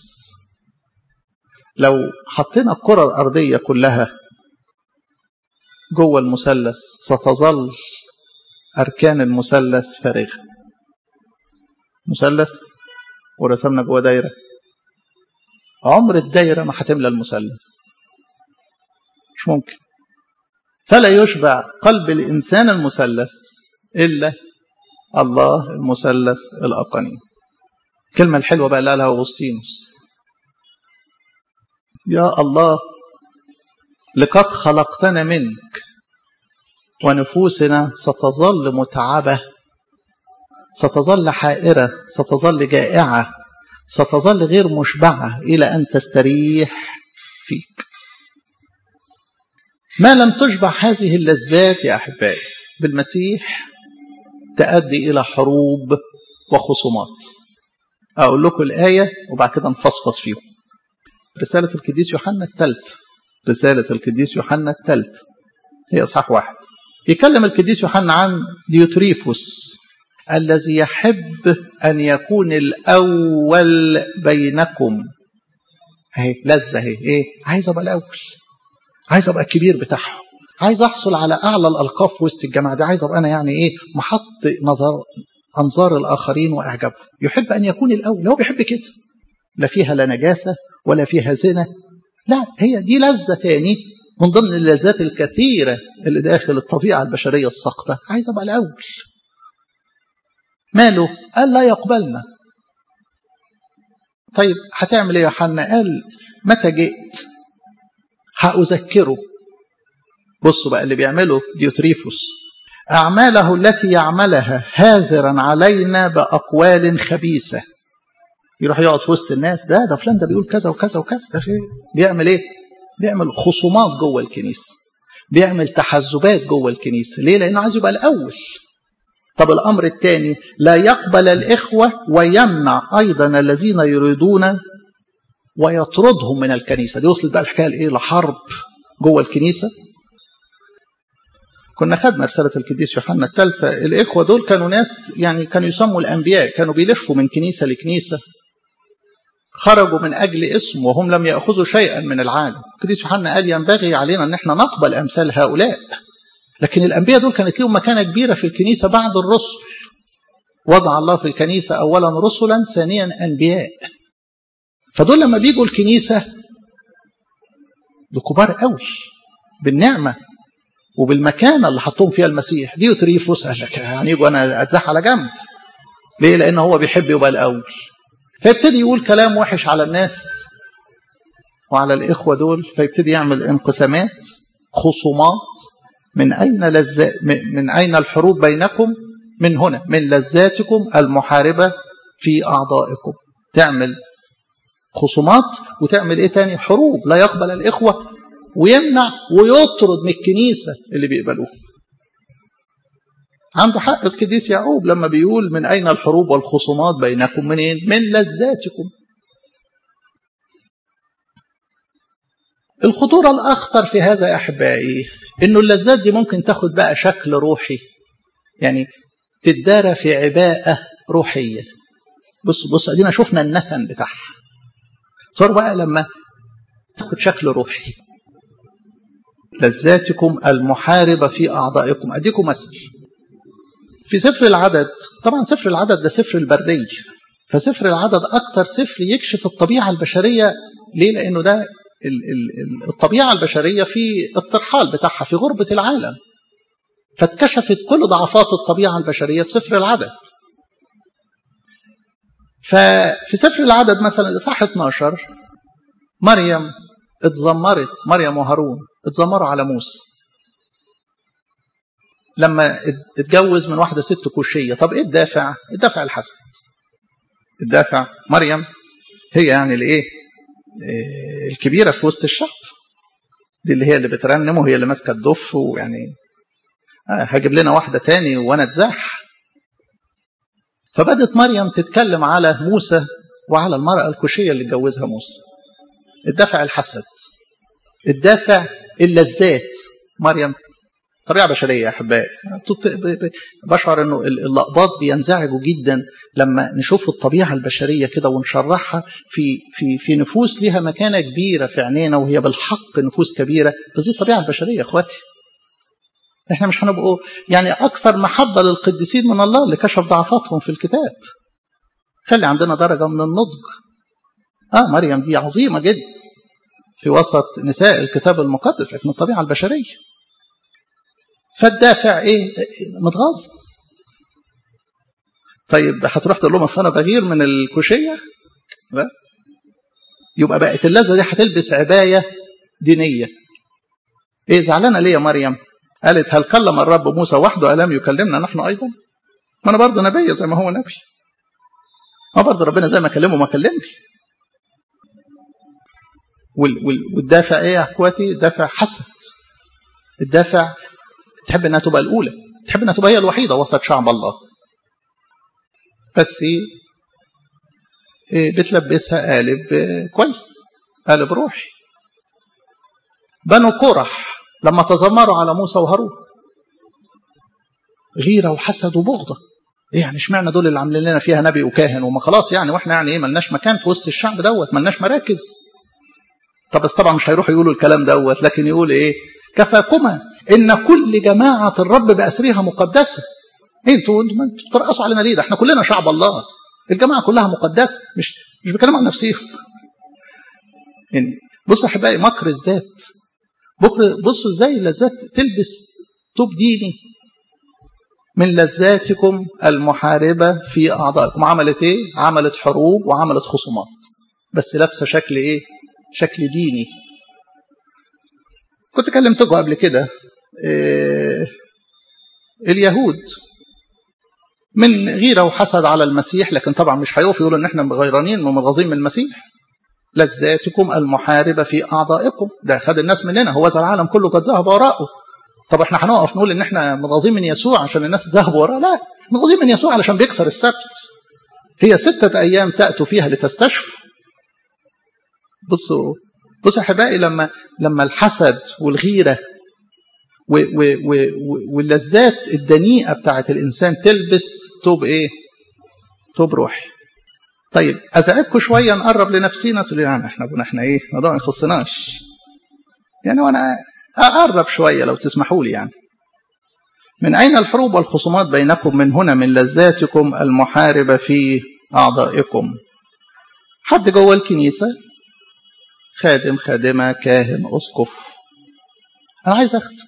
لو حطينا الكرة الأرضية كلها جوه المثلث ستظل أركان المثلث فارغة مثلث ورسمنا جوه دايرة عمر الدايرة ما هتملى المثلث مش ممكن فلا يشبع قلب الإنسان المثلث إلا الله المثلث الأقني الكلمة الحلوة بقى اللي قالها أغسطينوس يا الله لقد خلقتنا منك ونفوسنا ستظل متعبة ستظل حائرة ستظل جائعة ستظل غير مشبعة إلى أن تستريح فيك ما لم تشبع هذه اللذات يا أحبائي بالمسيح تؤدي إلى حروب وخصومات أقول لكم الآية وبعد كده نفصفص فيهم رسالة القديس يوحنا الثالث رسالة القديس يوحنا الثالث هي إصحاح واحد يكلم القديس يوحنا عن ديوتريفوس الذي يحب أن يكون الأول بينكم أهي لذة أهي إيه عايز أبقى الأول عايز أبقى الكبير بتاعهم عايز أحصل على أعلى الألقاب في وسط الجماعة دي عايز أبقى أنا يعني إيه محط نظر أنظار الآخرين وإعجابهم يحب أن يكون الأول هو بيحب كده لا فيها لا نجاسة ولا فيها زنا لا هي دي لذة تاني من ضمن اللذات الكثيرة اللي داخل الطبيعة البشرية الساقطة عايز أبقى الأول ماله قال لا يقبلنا طيب هتعمل ايه يا حنا قال متى جئت هأذكره بصوا بقى اللي بيعمله ديوتريفوس أعماله التي يعملها هاذرا علينا بأقوال خبيثة يروح يقعد في وسط الناس ده ده فلان ده بيقول كذا وكذا وكذا ده في بيعمل ايه بيعمل خصومات جوه الكنيسة بيعمل تحزبات جوه الكنيسة ليه لأنه عايز يبقى الأول طب الأمر الثاني لا يقبل الإخوة ويمنع أيضا الذين يريدون ويطردهم من الكنيسة دي وصلت بقى الحكاية لإيه لحرب جوه الكنيسة كنا خدنا رسالة القديس يوحنا الثالثة الإخوة دول كانوا ناس يعني كانوا يسموا الأنبياء كانوا بيلفوا من كنيسة لكنيسة خرجوا من أجل اسم وهم لم يأخذوا شيئا من العالم القديس يوحنا قال ينبغي علينا أن احنا نقبل أمثال هؤلاء لكن الأنبياء دول كانت لهم مكانة كبيرة في الكنيسة بعد الرسل وضع الله في الكنيسة أولا رسلا ثانيا أنبياء فدول لما بيجوا الكنيسة دول كبار قوي بالنعمة وبالمكانة اللي حطهم فيها المسيح ديوتريفوس قال لك يعني يجوا أنا أتزح على جنب ليه؟ لأن هو بيحب يبقى الأول فيبتدي يقول كلام وحش على الناس وعلى الإخوة دول فيبتدي يعمل انقسامات خصومات من أين لز... من أين الحروب بينكم من هنا من لذاتكم المحاربة في أعضائكم تعمل خصومات وتعمل إيه تاني حروب لا يقبل الإخوة ويمنع ويطرد من الكنيسة اللي بيقبلوه عنده حق القديس يعقوب لما بيقول من أين الحروب والخصومات بينكم منين من لذاتكم الخطورة الأخطر في هذا يا أحبائي إنه اللذات دي ممكن تاخد بقى شكل روحي يعني تدارى في عباءة روحية بص بص ادينا شفنا النتن بتاعها صار بقى لما تاخد شكل روحي لذاتكم المحاربة في أعضائكم أديكم مثل في سفر العدد طبعا سفر العدد ده سفر البرية فسفر العدد أكتر سفر يكشف الطبيعة البشرية ليه لأنه ده الطبيعة البشرية في الترحال بتاعها في غربة العالم فاتكشفت كل ضعفات الطبيعة البشرية في سفر العدد ففي سفر العدد مثلا الإصحاح 12 مريم اتذمرت مريم وهارون اتذمروا على موسى لما اتجوز من واحدة ست كوشية طب ايه الدافع الدافع الحسد الدافع مريم هي يعني الايه الكبيرة في وسط الشعب دي اللي هي اللي بترنم وهي اللي ماسكة الدف ويعني هجيب لنا واحدة تاني وانا اتزاح فبدت مريم تتكلم على موسى وعلى المرأة الكوشية اللي اتجوزها موسى الدافع الحسد الدافع اللذات مريم طبيعة بشرية يا أحبائي بشعر أنه اللقباط بينزعجوا جدا لما نشوف الطبيعة البشرية كده ونشرحها في, في, في نفوس لها مكانة كبيرة في عينينا وهي بالحق نفوس كبيرة بس دي الطبيعة البشرية يا أخواتي احنا مش هنبقوا يعني أكثر محبة للقديسين من الله اللي كشف ضعفاتهم في الكتاب خلي عندنا درجة من النضج آه مريم دي عظيمة جدا في وسط نساء الكتاب المقدس لكن الطبيعة البشرية فالدافع ايه متغاظ طيب هتروح تقول لهم اصل انا بغير من الكوشيه لا يبقى بقت اللذه دي هتلبس عبايه دينيه ايه زعلانه ليه يا مريم قالت هل كلم الرب موسى وحده الم يكلمنا نحن ايضا ما انا برضه نبي زي ما هو نبي ما برضه ربنا زي ما كلمه ما كلمني والدافع ايه يا اخواتي دافع حسد الدافع تحب انها تبقى الاولى تحب انها تبقى هي الوحيده وسط شعب الله بس بتلبسها قالب كويس قالب روحي بنو كورح لما تذمروا على موسى وهارون غيره وحسد وبغضه ايه يعني اشمعنى دول اللي عاملين لنا فيها نبي وكاهن وما خلاص يعني واحنا يعني ايه ملناش مكان في وسط الشعب دوت ملناش مراكز طب بس طبعا مش هيروحوا يقولوا الكلام دوت لكن يقول ايه كفاكما ان كل جماعه الرب باسرها مقدسه انتوا انتوا بترقصوا علينا ليه ده احنا كلنا شعب الله الجماعه كلها مقدسه مش مش بيتكلم عن نفسيهم يعني بصوا يا احبائي مكر الذات بكره بصوا ازاي اللذات تلبس توب ديني من لذاتكم المحاربه في اعضائكم عملت ايه عملت حروب وعملت خصومات بس لابسه شكل ايه شكل ديني كنت كلمتكم قبل كده إيه اليهود من غيره وحسد على المسيح لكن طبعا مش هيقف يقولوا ان احنا غيرانين ومتغاظين من المسيح لذاتكم المحاربه في اعضائكم ده خد الناس مننا هو ذا العالم كله قد ذهب وراءه طب احنا هنقف نقول ان احنا متغاظين من يسوع عشان الناس ذهبوا وراه لا متغاظين من يسوع علشان بيكسر السبت هي ستة أيام تأتوا فيها لتستشفوا بصوا بصوا احبائي لما لما الحسد والغيره واللذات الدنيئه بتاعت الانسان تلبس توب ايه؟ توب روحي. طيب ازعجكم شويه نقرب لنفسينا تقول يعني احنا ابونا احنا ايه؟ الموضوع ما يخصناش. يعني وانا اقرب شويه لو تسمحوا لي يعني. من اين الحروب والخصومات بينكم من هنا من لذاتكم المحاربه في اعضائكم؟ حد جوه الكنيسه خادم خادمه كاهن اسقف انا عايز اختم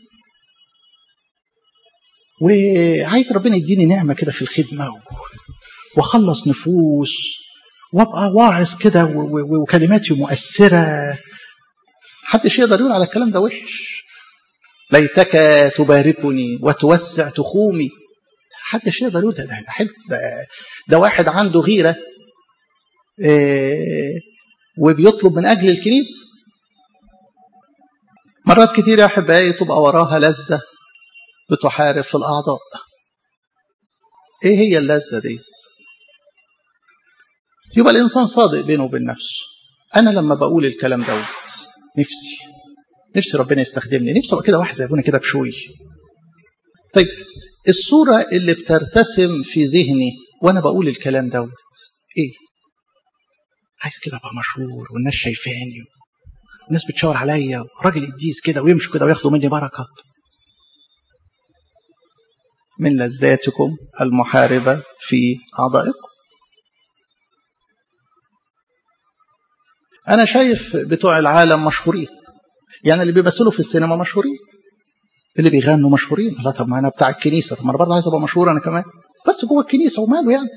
وعايز ربنا يديني نعمة كده في الخدمة واخلص نفوس وابقى واعظ كده وكلماتي مؤثرة محدش يقدر يقول على الكلام ده وحش ليتك تباركني وتوسع تخومي محدش يقدر يقول ده ده حلو ده, ده واحد عنده غيرة إيه وبيطلب من أجل الكنيسة مرات كتير يا أحبائي تبقى وراها لذة بتحارب في الأعضاء إيه هي اللذة ديت يبقى الإنسان صادق بينه وبين نفسه أنا لما بقول الكلام دوت نفسي نفسي ربنا يستخدمني نفسي أبقى كده واحد زي أبونا كده بشوي طيب الصورة اللي بترتسم في ذهني وأنا بقول الكلام دوت إيه عايز كده أبقى مشهور والناس شايفاني والناس بتشاور عليا وراجل قديس كده ويمشوا كده وياخدوا مني بركة من لذاتكم المحاربة في أعضائكم أنا شايف بتوع العالم مشهورين يعني اللي بيمثلوا في السينما مشهورين اللي بيغنوا مشهورين لا طب ما أنا بتاع الكنيسة طب ما أنا برضه عايز أبقى مشهور أنا كمان بس جوه الكنيسة وماله يعني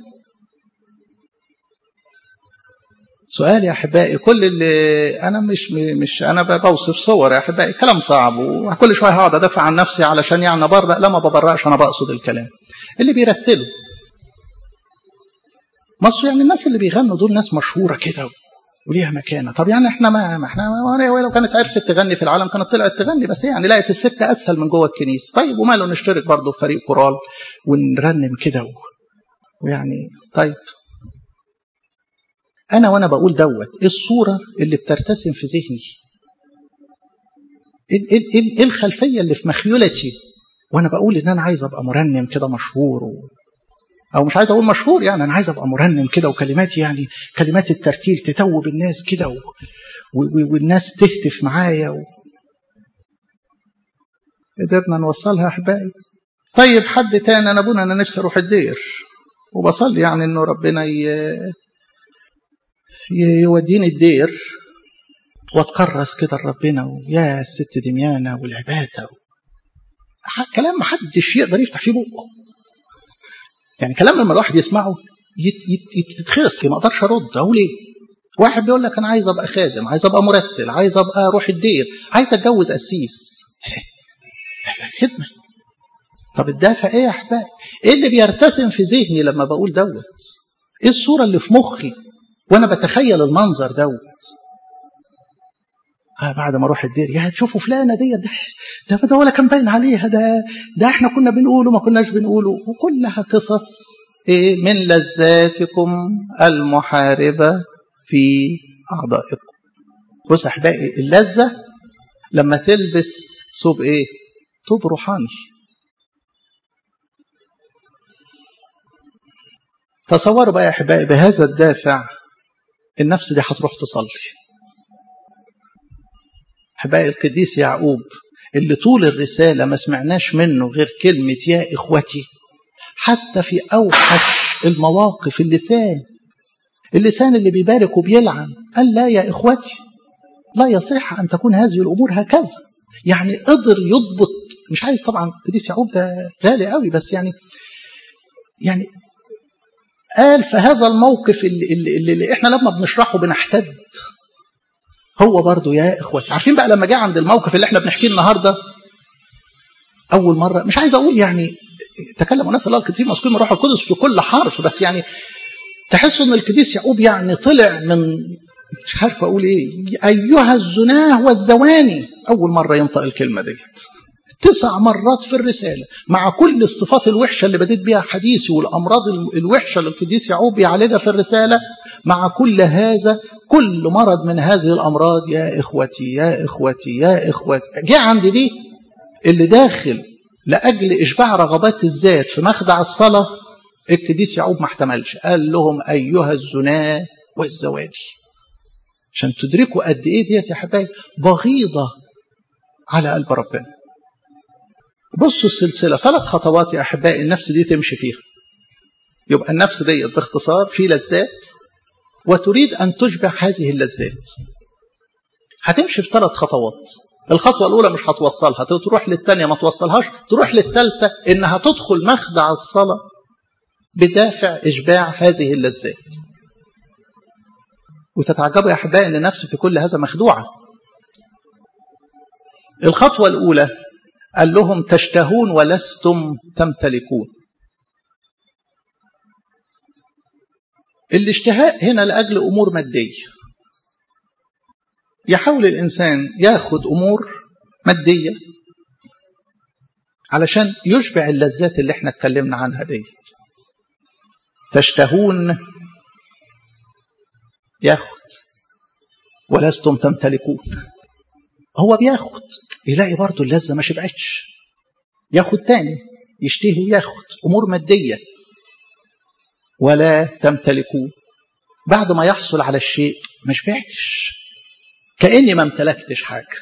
سؤال يا احبائي كل اللي انا مش مش انا بوصف صور يا احبائي كلام صعب وكل شويه هقعد ادافع عن نفسي علشان يعني ابرق لا ما ببرقش انا بقصد الكلام اللي بيرتلوا مصر يعني الناس اللي بيغنوا دول ناس مشهوره كده وليها مكانه طب يعني احنا ما, ما احنا ما لو كانت عرفت تغني في العالم كانت طلعت تغني بس يعني لقت السكه اسهل من جوه الكنيسه طيب وماله نشترك برضه في فريق كورال ونرنم كده ويعني طيب انا وانا بقول دوت ايه الصوره اللي بترتسم في ذهني ايه ايه الخلفيه اللي في مخيلتي وانا بقول ان انا عايز ابقى مرنم كده مشهور و... او مش عايز اقول مشهور يعني انا عايز ابقى مرنم كده وكلماتي يعني كلمات الترتيل تتوب الناس كده و... و... والناس تهتف معايا و... قدرنا نوصلها احبائي طيب حد تاني انا ابونا انا نفسي اروح الدير وبصلي يعني انه ربنا ي... يوديني الدير واتكرس كده لربنا ويا الست دميانه والعباده كلام ما حدش يقدر يفتح فيه بقه يعني كلام لما الواحد يسمعه يتخلص ما اقدرش ارد اقول ايه واحد بيقول لك انا عايز ابقى خادم عايز ابقى مرتل عايز ابقى اروح الدير عايز اتجوز قسيس خدمه طب الدافع ايه يا احبائي ايه اللي بيرتسم في ذهني لما بقول دوت ايه الصوره اللي في مخي وانا بتخيل المنظر دوت آه بعد ما اروح الدير يا تشوفوا فلانه دي ده ده, ده ولا كان باين عليها ده ده احنا كنا بنقوله ما كناش بنقوله وكلها قصص ايه من لذاتكم المحاربه في اعضائكم بص احبائي اللذه لما تلبس ثوب ايه ثوب روحاني تصوروا بقى يا احبائي بهذا الدافع النفس دي هتروح تصلي احبائي القديس يعقوب اللي طول الرسالة ما سمعناش منه غير كلمة يا إخوتي حتى في أوحش المواقف اللسان اللسان اللي بيبارك وبيلعن قال لا يا إخوتي لا يصح أن تكون هذه الأمور هكذا يعني قدر يضبط مش عايز طبعا القديس يعقوب ده غالي قوي بس يعني يعني قال في هذا الموقف اللي, اللي, اللي احنا لما بنشرحه بنحتد هو برضو يا اخوتي عارفين بقى لما جه عند الموقف اللي احنا بنحكيه النهارده اول مره مش عايز اقول يعني تكلم الناس الله الكتير مسكين من روح القدس في كل حرف بس يعني تحسوا ان القديس يعقوب يعني طلع من مش عارف اقول ايه ايها الزناه والزواني اول مره ينطق الكلمه ديت تسع مرات في الرسالة مع كل الصفات الوحشة اللي بديت بيها حديثي والأمراض الوحشة اللي القديس يعقوب بيعالجها في الرسالة مع كل هذا كل مرض من هذه الأمراض يا إخوتي يا إخوتي يا إخوتي جه عند دي اللي داخل لأجل إشباع رغبات الذات في مخدع الصلاة القديس يعقوب ما احتملش قال لهم أيها الزنا والزواج عشان تدركوا قد إيه ديت يا حبايبي بغيضة على قلب ربنا بصوا السلسلة ثلاث خطوات يا أحبائي النفس دي تمشي فيها يبقى النفس ديت باختصار في لذات وتريد أن تشبع هذه اللذات هتمشي في ثلاث خطوات الخطوة الأولى مش هتوصلها تروح للثانية ما توصلهاش تروح للثالثة إنها تدخل مخدع الصلاة بدافع إشباع هذه اللذات وتتعجبوا يا أحبائي أن النفس في كل هذا مخدوعة الخطوة الأولى قال لهم تشتهون ولستم تمتلكون الاشتهاء هنا لأجل أمور مادية يحاول الإنسان ياخد أمور مادية علشان يشبع اللذات اللي احنا اتكلمنا عنها ديت تشتهون ياخد ولستم تمتلكون هو بياخد يلاقي برضه اللذة ما شبعتش ياخد تاني يشتهي وياخد أمور مادية ولا تمتلكون بعد ما يحصل على الشيء ما شبعتش كأني ما امتلكتش حاجة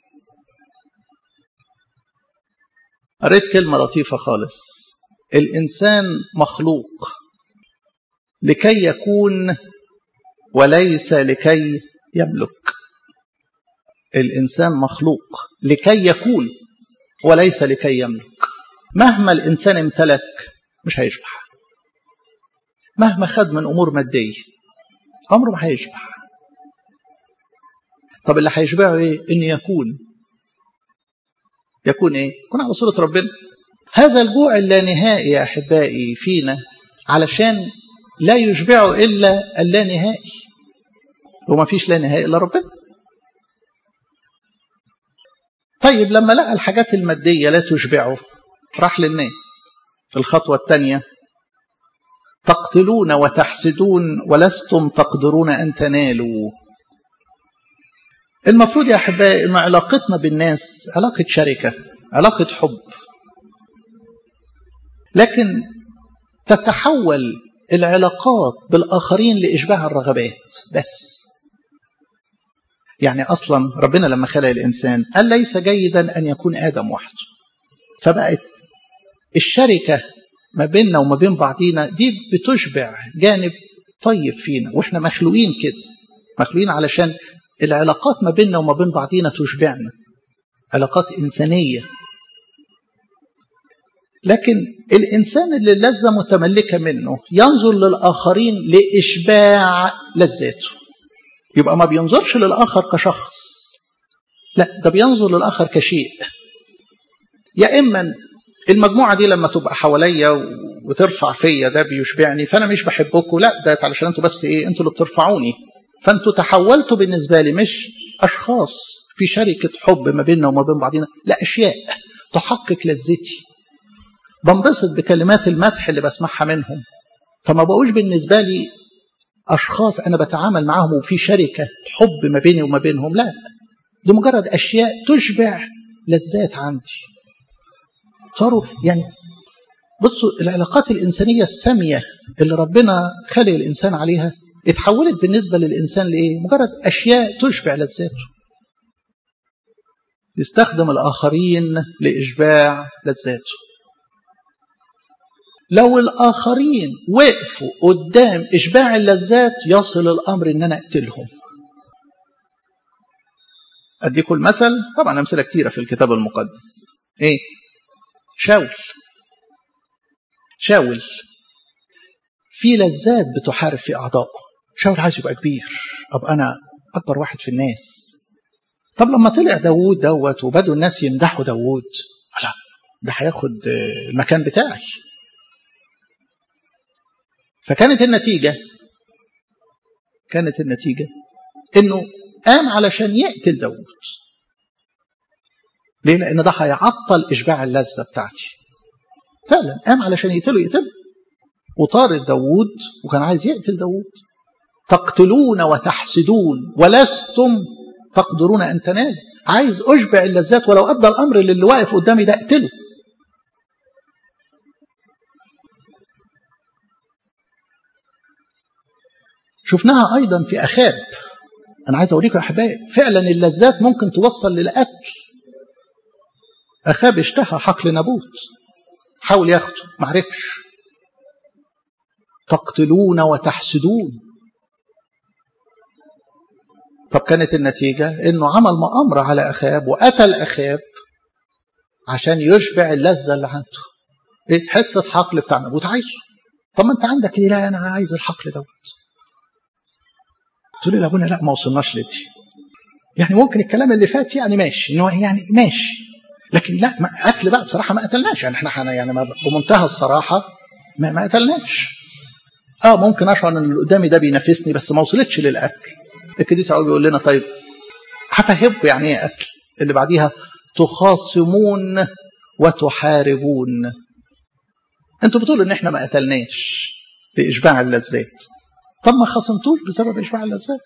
قريت كلمة لطيفة خالص الإنسان مخلوق لكي يكون وليس لكي يملك الإنسان مخلوق لكي يكون وليس لكي يملك مهما الإنسان امتلك مش هيشبع مهما خد من أمور مادية عمره ما هيشبع طب اللي هيشبعه ايه ان يكون يكون ايه يكون على صورة ربنا هذا الجوع اللانهائي يا احبائي فينا علشان لا يشبعه الا اللانهائي وما فيش لا نهائي الا ربنا طيب لما لقى الحاجات المادية لا تشبعه راح للناس في الخطوة الثانية تقتلون وتحسدون ولستم تقدرون أن تنالوا المفروض يا أحبائي أن علاقتنا بالناس علاقة شركة علاقة حب لكن تتحول العلاقات بالآخرين لإشباع الرغبات بس يعني أصلا ربنا لما خلق الإنسان قال ليس جيدا أن يكون آدم وحده فبقت الشركة ما بيننا وما بين بعضينا دي بتشبع جانب طيب فينا واحنا مخلوقين كده مخلوقين علشان العلاقات ما بيننا وما بين بعضينا تشبعنا علاقات إنسانية لكن الإنسان اللي اللذة متملكة منه ينظر للآخرين لإشباع لذاته يبقى ما بينظرش للآخر كشخص لا ده بينظر للآخر كشيء يا إما المجموعة دي لما تبقى حواليا وترفع فيا ده بيشبعني فأنا مش بحبكم لا ده علشان أنتوا بس إيه أنتوا اللي بترفعوني فأنتوا تحولتوا بالنسبة لي مش أشخاص في شركة حب ما بيننا وما بين بعضنا لا أشياء تحقق لذتي بنبسط بكلمات المدح اللي بسمعها منهم فما بقوش بالنسبة لي أشخاص أنا بتعامل معاهم وفي شركة حب ما بيني وما بينهم لا دي مجرد أشياء تشبع لذات عندي صاروا يعني بصوا العلاقات الإنسانية السامية اللي ربنا خلق الإنسان عليها اتحولت بالنسبة للإنسان لإيه؟ مجرد أشياء تشبع لذاته يستخدم الآخرين لإشباع لذاته لو الآخرين وقفوا قدام إشباع اللذات يصل الأمر إن أنا أقتلهم أديكم المثل طبعا أمثلة كتيرة في الكتاب المقدس إيه شاول شاول في لذات بتحارب في أعضائه شاول عايز يبقى كبير أبقى أنا أكبر واحد في الناس طب لما طلع داوود دوت وبدوا الناس يمدحوا داوود لا ده هياخد المكان بتاعي فكانت النتيجة كانت النتيجة انه قام علشان يقتل داوود ليه لان ده هيعطل اشباع اللذه بتاعتي فعلا قام علشان يقتله يقتله وطارد داوود وكان عايز يقتل داوود تقتلون وتحسدون ولستم تقدرون ان تنالوا عايز اشبع اللذات ولو ادى الامر للي واقف قدامي ده اقتله شفناها ايضا في اخاب انا عايز اوريكم يا احبائي فعلا اللذات ممكن توصل للقتل اخاب اشتهى حقل نابوت حاول ياخده ما عرفش تقتلون وتحسدون طب كانت النتيجة انه عمل مؤامرة على اخاب وقتل اخاب عشان يشبع اللذة اللي عنده ايه حتة حقل بتاع نابوت عايزه طب ما انت عندك ايه لا انا عايز الحقل دوت تقول لي يا ابونا لا ما وصلناش لدي يعني ممكن الكلام اللي فات يعني ماشي انه يعني ماشي لكن لا ما قتل بقى بصراحه ما قتلناش يعني احنا يعني ما بمنتهى الصراحه ما, ما قتلناش اه ممكن اشعر ان اللي قدامي ده بينافسني بس ما وصلتش للقتل القديس يعقوب بيقول لنا طيب هفهمكم يعني ايه قتل اللي بعديها تخاصمون وتحاربون انتوا بتقولوا ان احنا ما قتلناش باشباع اللذات طب ما خصمتوش بسبب اشباع اللذات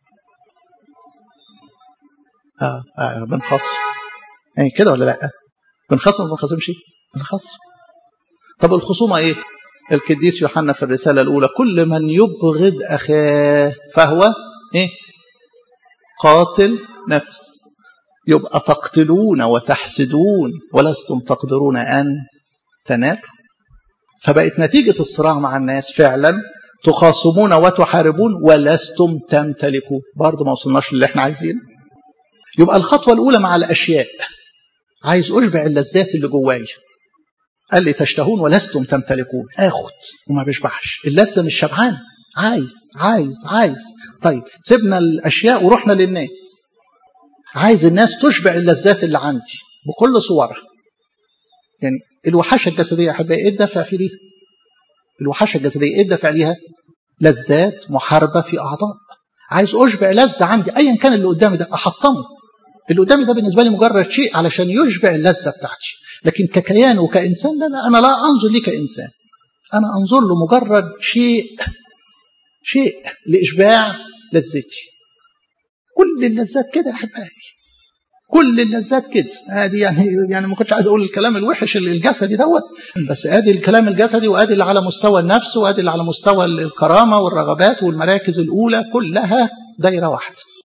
اه, آه بنخصم يعني كده ولا لا بنخصم ولا ما بنخصمش بنخصم طب الخصومه ايه القديس يوحنا في الرساله الاولى كل من يبغض اخاه فهو ايه قاتل نفس يبقى تقتلون وتحسدون ولستم تقدرون ان تنالوا فبقت نتيجه الصراع مع الناس فعلا تخاصمون وتحاربون ولستم تمتلكون برضه ما وصلناش للي احنا عايزينه يبقى الخطوه الاولى مع الاشياء عايز اشبع اللذات اللي جوايا قال لي تشتهون ولستم تمتلكون اخد وما بشبعش اللذه مش شبعان عايز عايز عايز طيب سيبنا الاشياء ورحنا للناس عايز الناس تشبع اللذات اللي عندي بكل صورها يعني الوحشه الجسديه يا احبائي ايه الدافع في ليها الوحشه الجسديه ايه الدافع ليها لذات محاربه في اعضاء عايز اشبع لذه عندي ايا كان اللي قدامي ده احطمه اللي قدامي ده بالنسبه لي مجرد شيء علشان يشبع اللذه بتاعتي لكن ككيان وكانسان لا لا انا لا انظر ليه كانسان انا انظر له مجرد شيء شيء لاشباع لذتي كل اللذات كده يا احبائي كل اللذات كده ادي يعني يعني ما كنتش عايز اقول الكلام الوحش الجسدي دوت بس ادي الكلام الجسدي وادي اللي على مستوى النفس وادي اللي على مستوى الكرامه والرغبات والمراكز الاولى كلها دايره واحده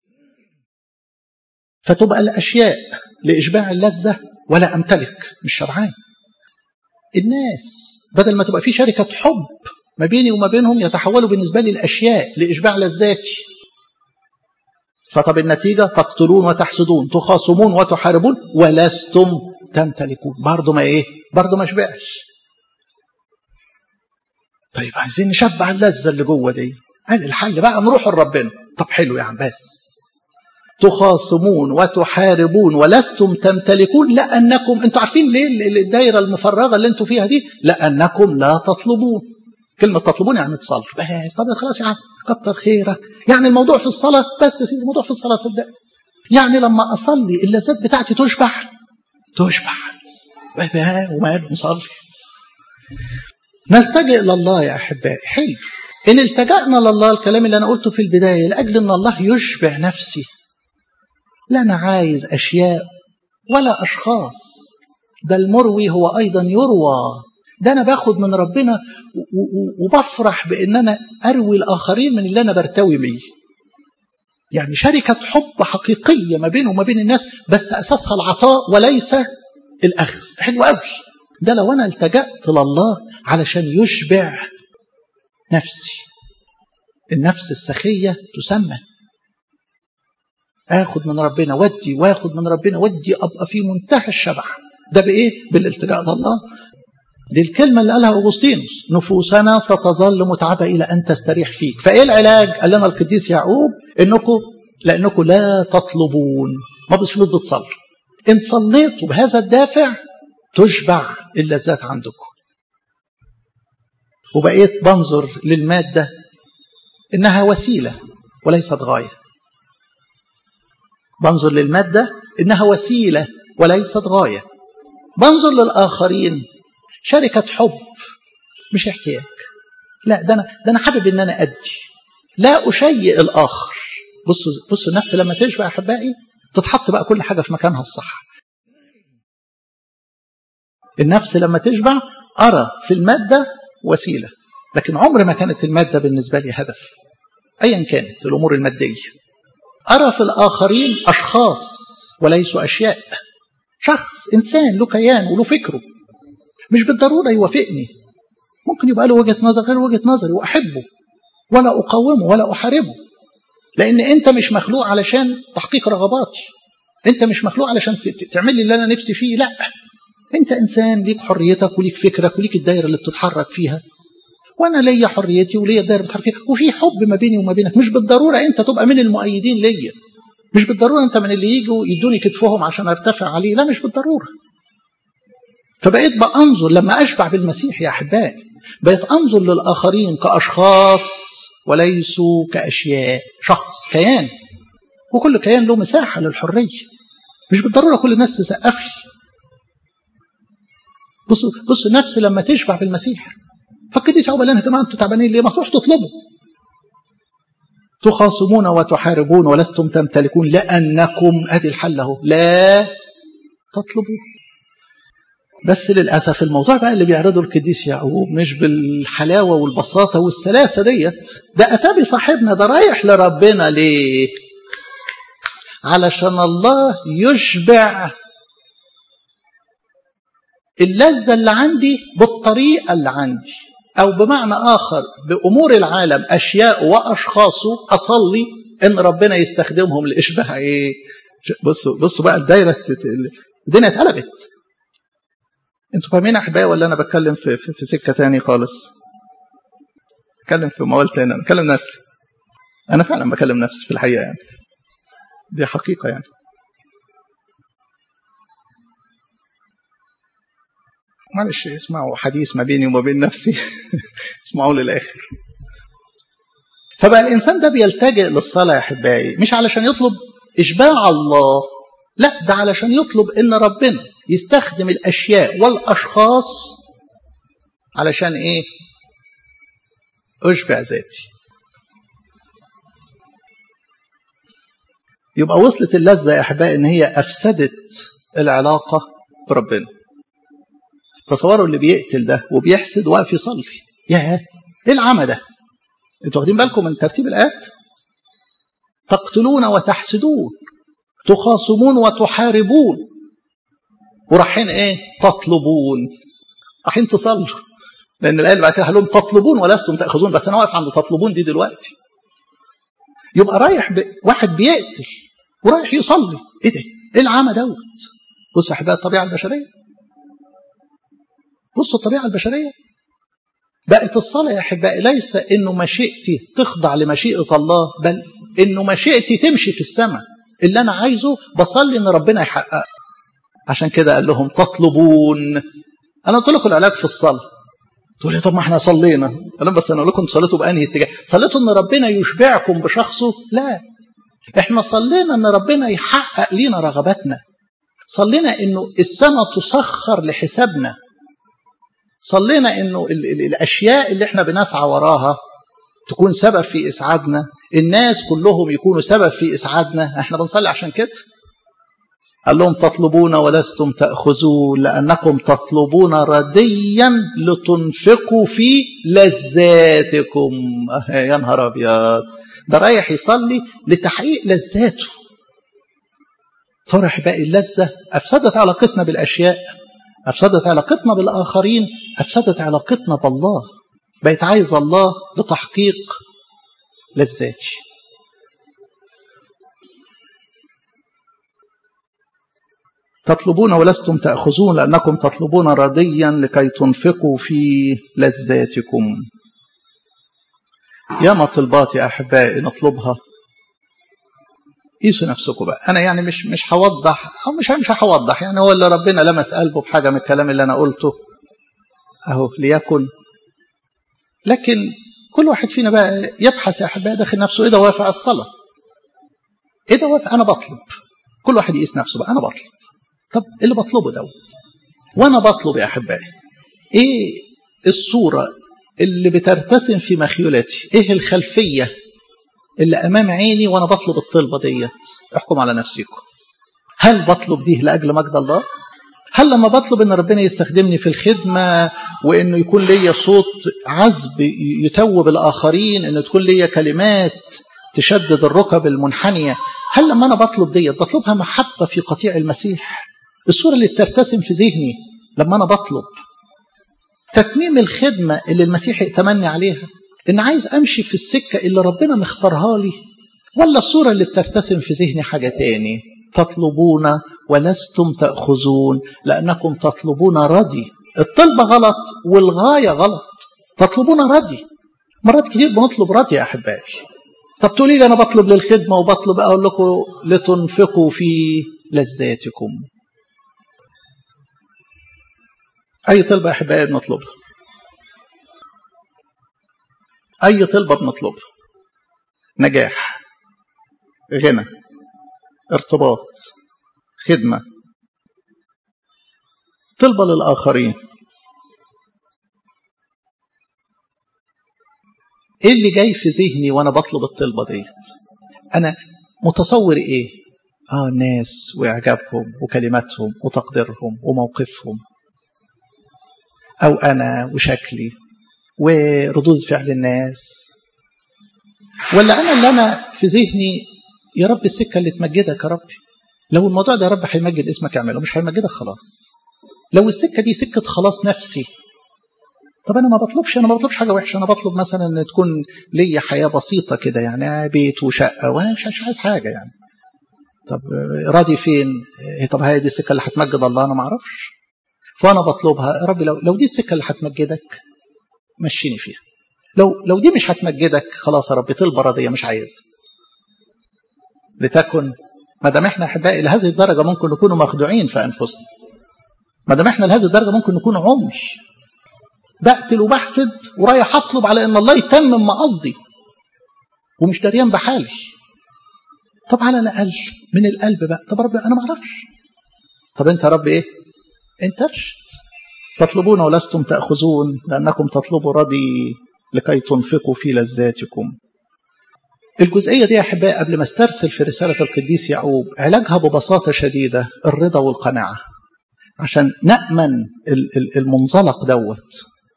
فتبقى الاشياء لاشباع اللذه ولا امتلك مش شبعان الناس بدل ما تبقى في شركه حب ما بيني وما بينهم يتحولوا بالنسبه لي الاشياء لاشباع لذاتي فطب النتيجة تقتلون وتحسدون تخاصمون وتحاربون ولستم تمتلكون برضه ما ايه برضه ما شبعش طيب عايزين نشبع اللذة اللي جوه دي قال الحل بقى نروح لربنا طب حلو يا عم بس تخاصمون وتحاربون ولستم تمتلكون لأنكم انتوا عارفين ليه الدايرة المفرغة اللي انتوا فيها دي لأنكم لا تطلبون كلمة تطلبون يعني تصلوا بس طب خلاص يا عم كتر خيرك يعني الموضوع في الصلاة بس يا سيدي الموضوع في الصلاة صدق يعني لما أصلي اللذات بتاعتي تشبع تشبع وماله نصلي نلتجئ لله يا أحبائي حلو إن التجأنا لله الكلام اللي أنا قلته في البداية لأجل أن الله يشبع نفسي لا أنا عايز أشياء ولا أشخاص ده المروي هو أيضا يروى ده انا باخد من ربنا وبفرح بان انا اروي الاخرين من اللي انا برتوي بيه يعني شركة حب حقيقية ما بينه وما بين الناس بس أساسها العطاء وليس الأخذ حلو قوي ده لو أنا التجأت لله علشان يشبع نفسي النفس السخية تسمى آخد من ربنا ودي واخد من ربنا ودي أبقى في منتهى الشبع ده بإيه؟ بالالتجاء لله دي الكلمة اللي قالها أغسطينوس نفوسنا ستظل متعبة إلى أن تستريح فيك فإيه العلاج قال لنا القديس يعقوب إنكم لأنكم لا تطلبون ما بس فلوس بتصلي إن صليتوا بهذا الدافع تشبع اللذات عندكم وبقيت بنظر للمادة إنها وسيلة وليست غاية بنظر للمادة إنها وسيلة وليست غاية بنظر للآخرين شركة حب مش احتياج لا ده أنا, ده أنا حابب إن أنا أدي لا أشيء الآخر بصوا بصوا النفس لما تشبع أحبائي تتحط بقى كل حاجة في مكانها الصح النفس لما تشبع أرى في المادة وسيلة لكن عمر ما كانت المادة بالنسبة لي هدف أيا كانت الأمور المادية أرى في الآخرين أشخاص وليسوا أشياء شخص إنسان له كيان وله فكره مش بالضرورة يوافقني ممكن يبقى له وجهة نظر غير وجهة نظري وأحبه ولا أقاومه ولا أحاربه لأن أنت مش مخلوق علشان تحقيق رغباتي أنت مش مخلوق علشان تعمل لي اللي أنا نفسي فيه لا أنت إنسان ليك حريتك وليك فكرك وليك الدايرة اللي بتتحرك فيها وانا ليا حريتي وليا الدايره بتحرك فيها وفي حب ما بيني وما بينك مش بالضروره انت تبقى من المؤيدين ليا مش بالضروره انت من اللي يجوا يدوني كتفهم عشان ارتفع عليه لا مش بالضروره فبقيت بانظر لما اشبع بالمسيح يا احبائي بقيت انظر للاخرين كاشخاص وليسوا كاشياء شخص كيان وكل كيان له مساحه للحريه مش بالضروره كل الناس تسقف لي بصوا بصوا النفس لما تشبع بالمسيح فالقديس عقبال لنا جماعه انتوا تعبانين ليه؟ ما تروح تطلبوا. تخاصمون وتحاربون ولستم تمتلكون لانكم ادي الحل اهو لا تطلبوا. بس للاسف الموضوع بقى اللي بيعرضه القديس يعقوب مش بالحلاوه والبساطه والسلاسه ديت ده اتابي صاحبنا ده رايح لربنا ليه؟ علشان الله يشبع اللذه اللي عندي بالطريقه اللي عندي أو بمعنى آخر بأمور العالم أشياء وأشخاصه أصلي إن ربنا يستخدمهم لإشباع إيه؟ بصوا بصوا بقى الدايرة الدنيا اتقلبت. أنتوا فاهمين أحبائي ولا أنا بتكلم في, في, في سكة تاني خالص؟ بتكلم في موال تاني أنا بكلم نفسي. أنا فعلا بكلم نفسي في الحقيقة يعني. دي حقيقة يعني. معلش اسمعوا حديث ما بيني وما بين نفسي اسمعوا للاخر فبقى الانسان ده بيلتجئ للصلاه يا احبائي مش علشان يطلب اشباع الله لا ده علشان يطلب ان ربنا يستخدم الاشياء والاشخاص علشان ايه اشبع ذاتي يبقى وصلت اللذه يا احبائي ان هي افسدت العلاقه بربنا تصوروا اللي بيقتل ده وبيحسد واقف يصلي يا ايه العمى ده انتوا واخدين بالكم من ترتيب الايات تقتلون وتحسدون تخاصمون وتحاربون ورايحين ايه تطلبون رايحين تصلوا لان الايه اللي بعد كده لهم تطلبون ولستم تاخذون بس انا واقف عند تطلبون دي دلوقتي يبقى رايح ب... واحد بيقتل ورايح يصلي ايه ده ايه العمى دوت بص يا احبائي الطبيعه البشريه بصوا الطبيعة البشرية بقت الصلاة يا أحبائي ليس إنه مشيئتي تخضع لمشيئة الله بل إنه مشيئتي تمشي في السماء اللي أنا عايزه بصلي إن ربنا يحققه عشان كده قال لهم تطلبون أنا قلت لكم العلاج في الصلاة تقول لي طب ما احنا صلينا قال بس انا اقول لكم صليتوا بانهي اتجاه صليتوا ان ربنا يشبعكم بشخصه لا احنا صلينا ان ربنا يحقق لينا رغباتنا صلينا انه السماء تسخر لحسابنا صلينا انه ال ال الاشياء اللي احنا بنسعى وراها تكون سبب في اسعادنا الناس كلهم يكونوا سبب في اسعادنا احنا بنصلي عشان كده قال لهم تطلبون ولستم تاخذون لانكم تطلبون رديا لتنفقوا في لذاتكم يا نهار ابيض ده رايح يصلي لتحقيق لذاته طرح باقي اللذه افسدت علاقتنا بالاشياء أفسدت علاقتنا بالآخرين أفسدت علاقتنا بالله بقيت عايز الله لتحقيق لذاتي تطلبون ولستم تأخذون لأنكم تطلبون رديا لكي تنفقوا في لذاتكم ياما طلبات يا أحبائي نطلبها قيسوا نفسكم بقى انا يعني مش مش هوضح او مش مش هوضح يعني هو اللي ربنا لمس قلبه بحاجه من الكلام اللي انا قلته اهو ليكن لكن كل واحد فينا بقى يبحث يا احبائي داخل نفسه ايه ده وافق الصلاه ايه ده وافق انا بطلب كل واحد يقيس نفسه بقى انا بطلب طب اللي بطلبه دوت وانا بطلب يا احبائي ايه الصوره اللي بترتسم في مخيولتي ايه الخلفيه اللي امام عيني وانا بطلب الطلبه ديت احكم على نفسكم هل بطلب دي لاجل مجد الله هل لما بطلب ان ربنا يستخدمني في الخدمه وانه يكون ليا صوت عذب يتوب الاخرين انه تكون ليا كلمات تشدد الركب المنحنيه هل لما انا بطلب ديت بطلبها محبه في قطيع المسيح الصوره اللي بترتسم في ذهني لما انا بطلب تتميم الخدمه اللي المسيح ائتمني عليها ان عايز امشي في السكه اللي ربنا مختارها لي ولا الصوره اللي بترتسم في ذهني حاجه تاني تطلبون ولستم تاخذون لانكم تطلبون ردي الطلبه غلط والغايه غلط تطلبون ردي مرات كتير بنطلب ردي يا احبائي طب تقولي لي انا بطلب للخدمه وبطلب اقول لكم لتنفقوا في لذاتكم اي طلبه يا احبائي بنطلبها اي طلبه بنطلبها نجاح غنى ارتباط خدمه طلبه للاخرين ايه اللي جاي في ذهني وانا بطلب الطلبه ديت انا متصور ايه اه الناس واعجابهم وكلماتهم وتقديرهم وموقفهم او انا وشكلي وردود فعل الناس ولا انا اللي انا في ذهني يا رب السكه اللي تمجدك يا ربي لو الموضوع ده يا رب هيمجد اسمك اعمله مش هيمجدك خلاص لو السكه دي سكه خلاص نفسي طب انا ما بطلبش انا ما بطلبش حاجه وحشه انا بطلب مثلا ان تكون ليا حياه بسيطه كده يعني بيت وشقه وانا مش مش عايز حاجه يعني طب راضي فين طب هي دي السكه اللي هتمجد الله انا ما اعرفش فانا بطلبها يا رب لو لو دي السكه اللي هتمجدك مشيني فيها لو لو دي مش هتمجدك خلاص يا رب طلبه راضيه مش عايز لتكن ما دام احنا احبائي لهذه الدرجه ممكن نكون مخدوعين في انفسنا ما دام احنا لهذه الدرجه ممكن نكون عمي بقتل وبحسد ورايح اطلب على ان الله يتمم ما قصدي ومش دريان بحالي طب على الاقل من القلب بقى طب ربي انا ما اعرفش طب انت يا رب ايه انت ارشد تطلبون ولستم تاخذون لانكم تطلبوا ردي لكي تنفقوا في لذاتكم الجزئية دي يا أحبائي قبل ما استرسل في رسالة القديس يعقوب علاجها ببساطة شديدة الرضا والقناعة عشان نأمن المنزلق دوت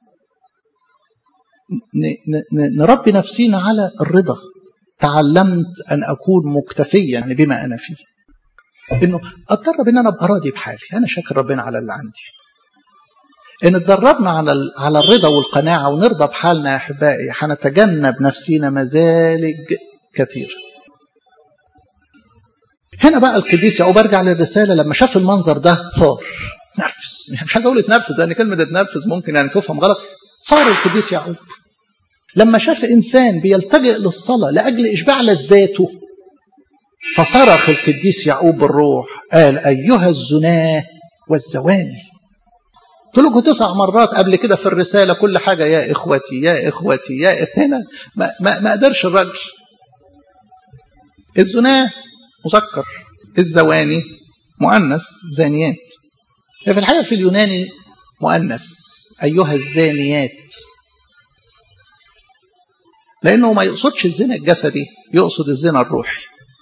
نربي نفسينا على الرضا تعلمت أن أكون مكتفيا يعني بما أنا فيه إنه أتدرب إن أنا أبقى راضي بحالي أنا شاكر ربنا على اللي عندي إن اتدربنا على على الرضا والقناعة ونرضى بحالنا يا أحبائي هنتجنب نفسينا مزالج كثير هنا بقى القديس يعقوب ارجع للرسالة لما شاف المنظر ده ثار نرفز مش عايز اقول اتنرفز لان كلمه اتنرفز ممكن يعني تفهم غلط صار القديس يعقوب لما شاف انسان بيلتجئ للصلاه لاجل اشباع لذاته فصرخ القديس يعقوب بالروح قال ايها الزناه والزواني قلت لكم تسع مرات قبل كده في الرساله كل حاجه يا اخوتي يا اخوتي يا هنا ما, ما, ما قدرش الراجل الزناه مذكر الزواني مؤنث زانيات هي في الحقيقة في اليوناني مؤنث أيها الزانيات لأنه ما يقصدش الزنا الجسدي يقصد الزنا الروحي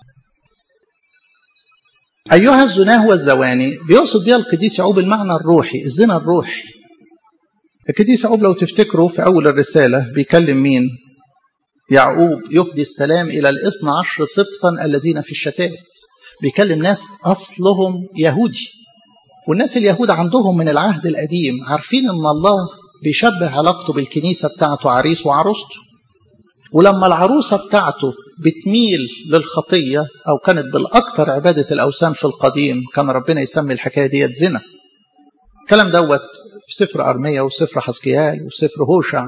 أيها الزناه والزواني بيقصد بها القديس يعقوب المعنى الروحي الزنا الروحي القديس يعقوب لو تفتكروا في أول الرسالة بيكلم مين يعقوب يهدي السلام إلى الاثنى عشر سبطا الذين في الشتات بيكلم ناس أصلهم يهودي والناس اليهود عندهم من العهد القديم عارفين ان الله بيشبه علاقته بالكنيسة بتاعته عريس وعروسته ولما العروسة بتاعته بتميل للخطية أو كانت بالأكثر عبادة الأوثان في القديم كان ربنا يسمي الحكاية ديت زنا الكلام دوت في سفر أرمية وسفر حسكيال وسفر هوشع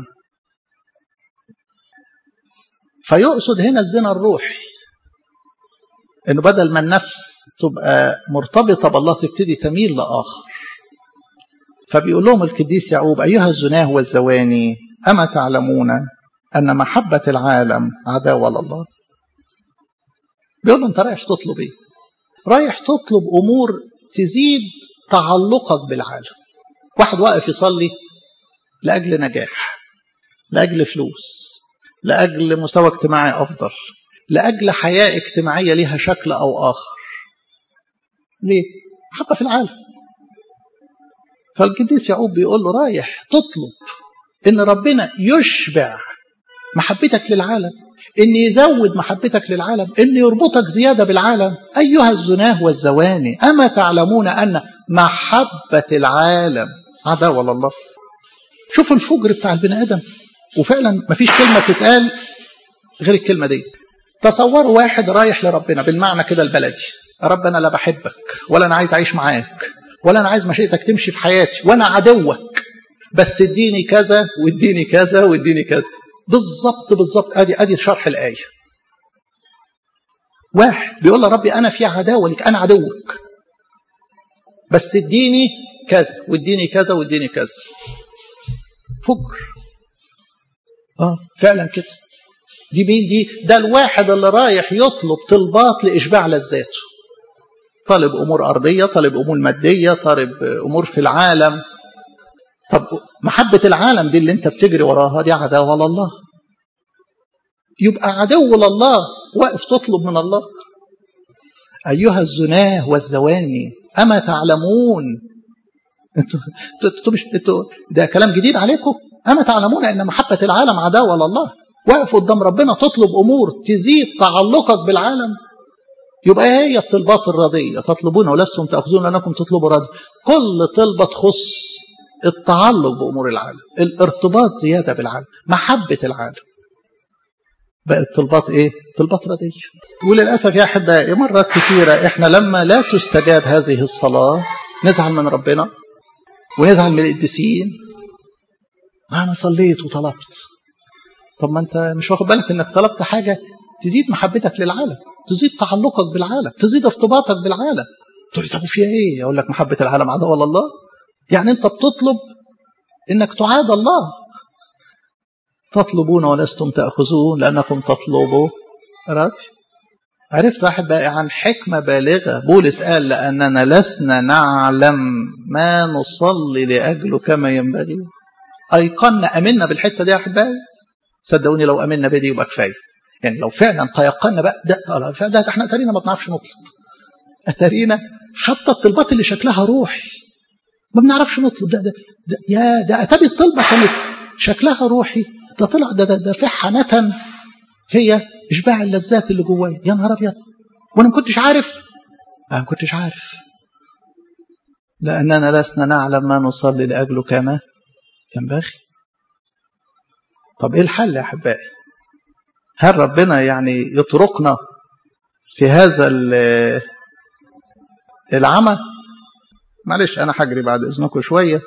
فيقصد هنا الزنا الروحي انه بدل ما النفس تبقى مرتبطة بالله تبتدي تميل لآخر فبيقول لهم القديس يعقوب أيها الزناه والزواني أما تعلمون أن محبة العالم عداوة لله بيقول له أنت رايح تطلب إيه رايح تطلب أمور تزيد تعلقك بالعالم واحد واقف يصلي لأجل نجاح لأجل فلوس لأجل مستوى اجتماعي أفضل لأجل حياة اجتماعية لها شكل أو آخر ليه؟ محبة في العالم فالقديس يعقوب بيقول له رايح تطلب ان ربنا يشبع محبتك للعالم ان يزود محبتك للعالم ان يربطك زياده بالعالم ايها الزناه والزواني اما تعلمون ان محبه العالم عداوه لله شوف الفجر بتاع البني ادم وفعلا مفيش كلمه تتقال غير الكلمه دي تصوروا واحد رايح لربنا بالمعنى كده البلدي يا رب انا لا بحبك ولا انا عايز اعيش معاك ولا انا عايز مشيئتك تمشي في حياتي وانا عدوك بس اديني كذا واديني كذا واديني كذا بالظبط بالظبط ادي ادي شرح الايه واحد بيقول له ربي انا في عداوه لك انا عدوك بس اديني كذا واديني كذا واديني كذا فجر اه فعلا كده دي مين دي ده الواحد اللي رايح يطلب طلبات لاشباع لذاته طالب امور ارضيه طالب امور ماديه طالب امور في العالم طب محبه العالم دي اللي انت بتجري وراها دي عداوه لله يبقى عدو لله واقف تطلب من الله ايها الزناه والزواني اما تعلمون انتوا انتوا مش انتوا ده كلام جديد عليكم اما تعلمون ان محبه العالم عداوه لله واقف قدام ربنا تطلب امور تزيد تعلقك بالعالم يبقى هي الطلبات الرضية تطلبون ولستم تأخذون لأنكم تطلبوا رضي كل طلبة تخص التعلق بأمور العالم الارتباط زيادة بالعالم محبة العالم بقت طلبات ايه طلبات رضية وللأسف يا أحبائي مرات كثيرة احنا لما لا تستجاب هذه الصلاة نزعل من ربنا ونزعل من القديسين أنا صليت وطلبت طب ما أنت مش واخد بالك إنك طلبت حاجة تزيد محبتك للعالم تزيد تعلقك بالعالم تزيد ارتباطك بالعالم تقول لي طب وفيها ايه اقول لك محبه العالم عداوه لله يعني انت بتطلب انك تعاد الله تطلبون ولستم تاخذون لانكم تطلبوا رضي عرفت واحد بقى عن حكمة بالغة بولس قال لأننا لسنا نعلم ما نصلي لأجله كما ينبغي أيقنا أمنا بالحتة دي يا أحبائي صدقوني لو أمنا بدي يبقى كفاية يعني لو فعلا تيقنا بقى ده, ده احنا اتارينا ما بنعرفش نطلب اتارينا حتى الطلبات اللي شكلها روحي ما بنعرفش نطلب ده, ده, ده يا ده اتاري الطلبه كانت شكلها روحي ده طلع ده ده, ده في حنة هي اشباع اللذات اللي جوايا يا نهار ابيض وانا ما كنتش عارف انا ما كنتش عارف لاننا لسنا نعلم ما نصلي لاجله كما ينبغي طب ايه الحل يا احبائي هل ربنا يعني يطرقنا في هذا العمى معلش انا هجري بعد اذنكم شويه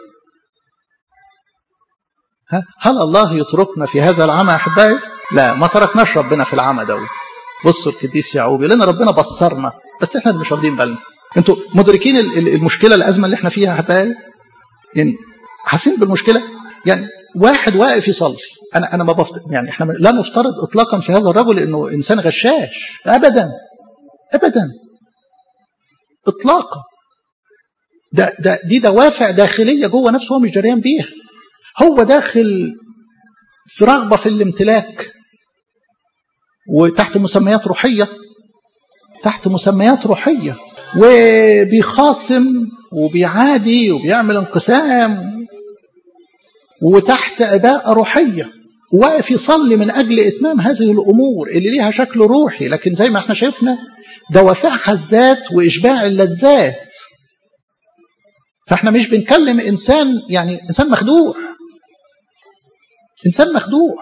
هل الله يتركنا في هذا العمى يا احبائي لا ما تركناش ربنا في العمى دوت بصوا القديس يعقوب لان ربنا بصرنا بس احنا مش واخدين بالنا انتوا مدركين المشكله الازمه اللي احنا فيها يا احبائي يعني حاسين بالمشكله يعني واحد واقف يصلي انا انا ما بفت... يعني احنا لا نفترض اطلاقا في هذا الرجل انه انسان غشاش ابدا ابدا اطلاقا ده ده دي دوافع داخليه جوه نفسه هو مش دريان بيها هو داخل في رغبه في الامتلاك وتحت مسميات روحيه تحت مسميات روحيه وبيخاصم وبيعادي وبيعمل انقسام وتحت عباءة روحية واقف يصلي من أجل إتمام هذه الأمور اللي ليها شكل روحي لكن زي ما احنا شفنا دوافعها الذات وإشباع اللذات فاحنا مش بنكلم إنسان يعني إنسان مخدوع إنسان مخدوع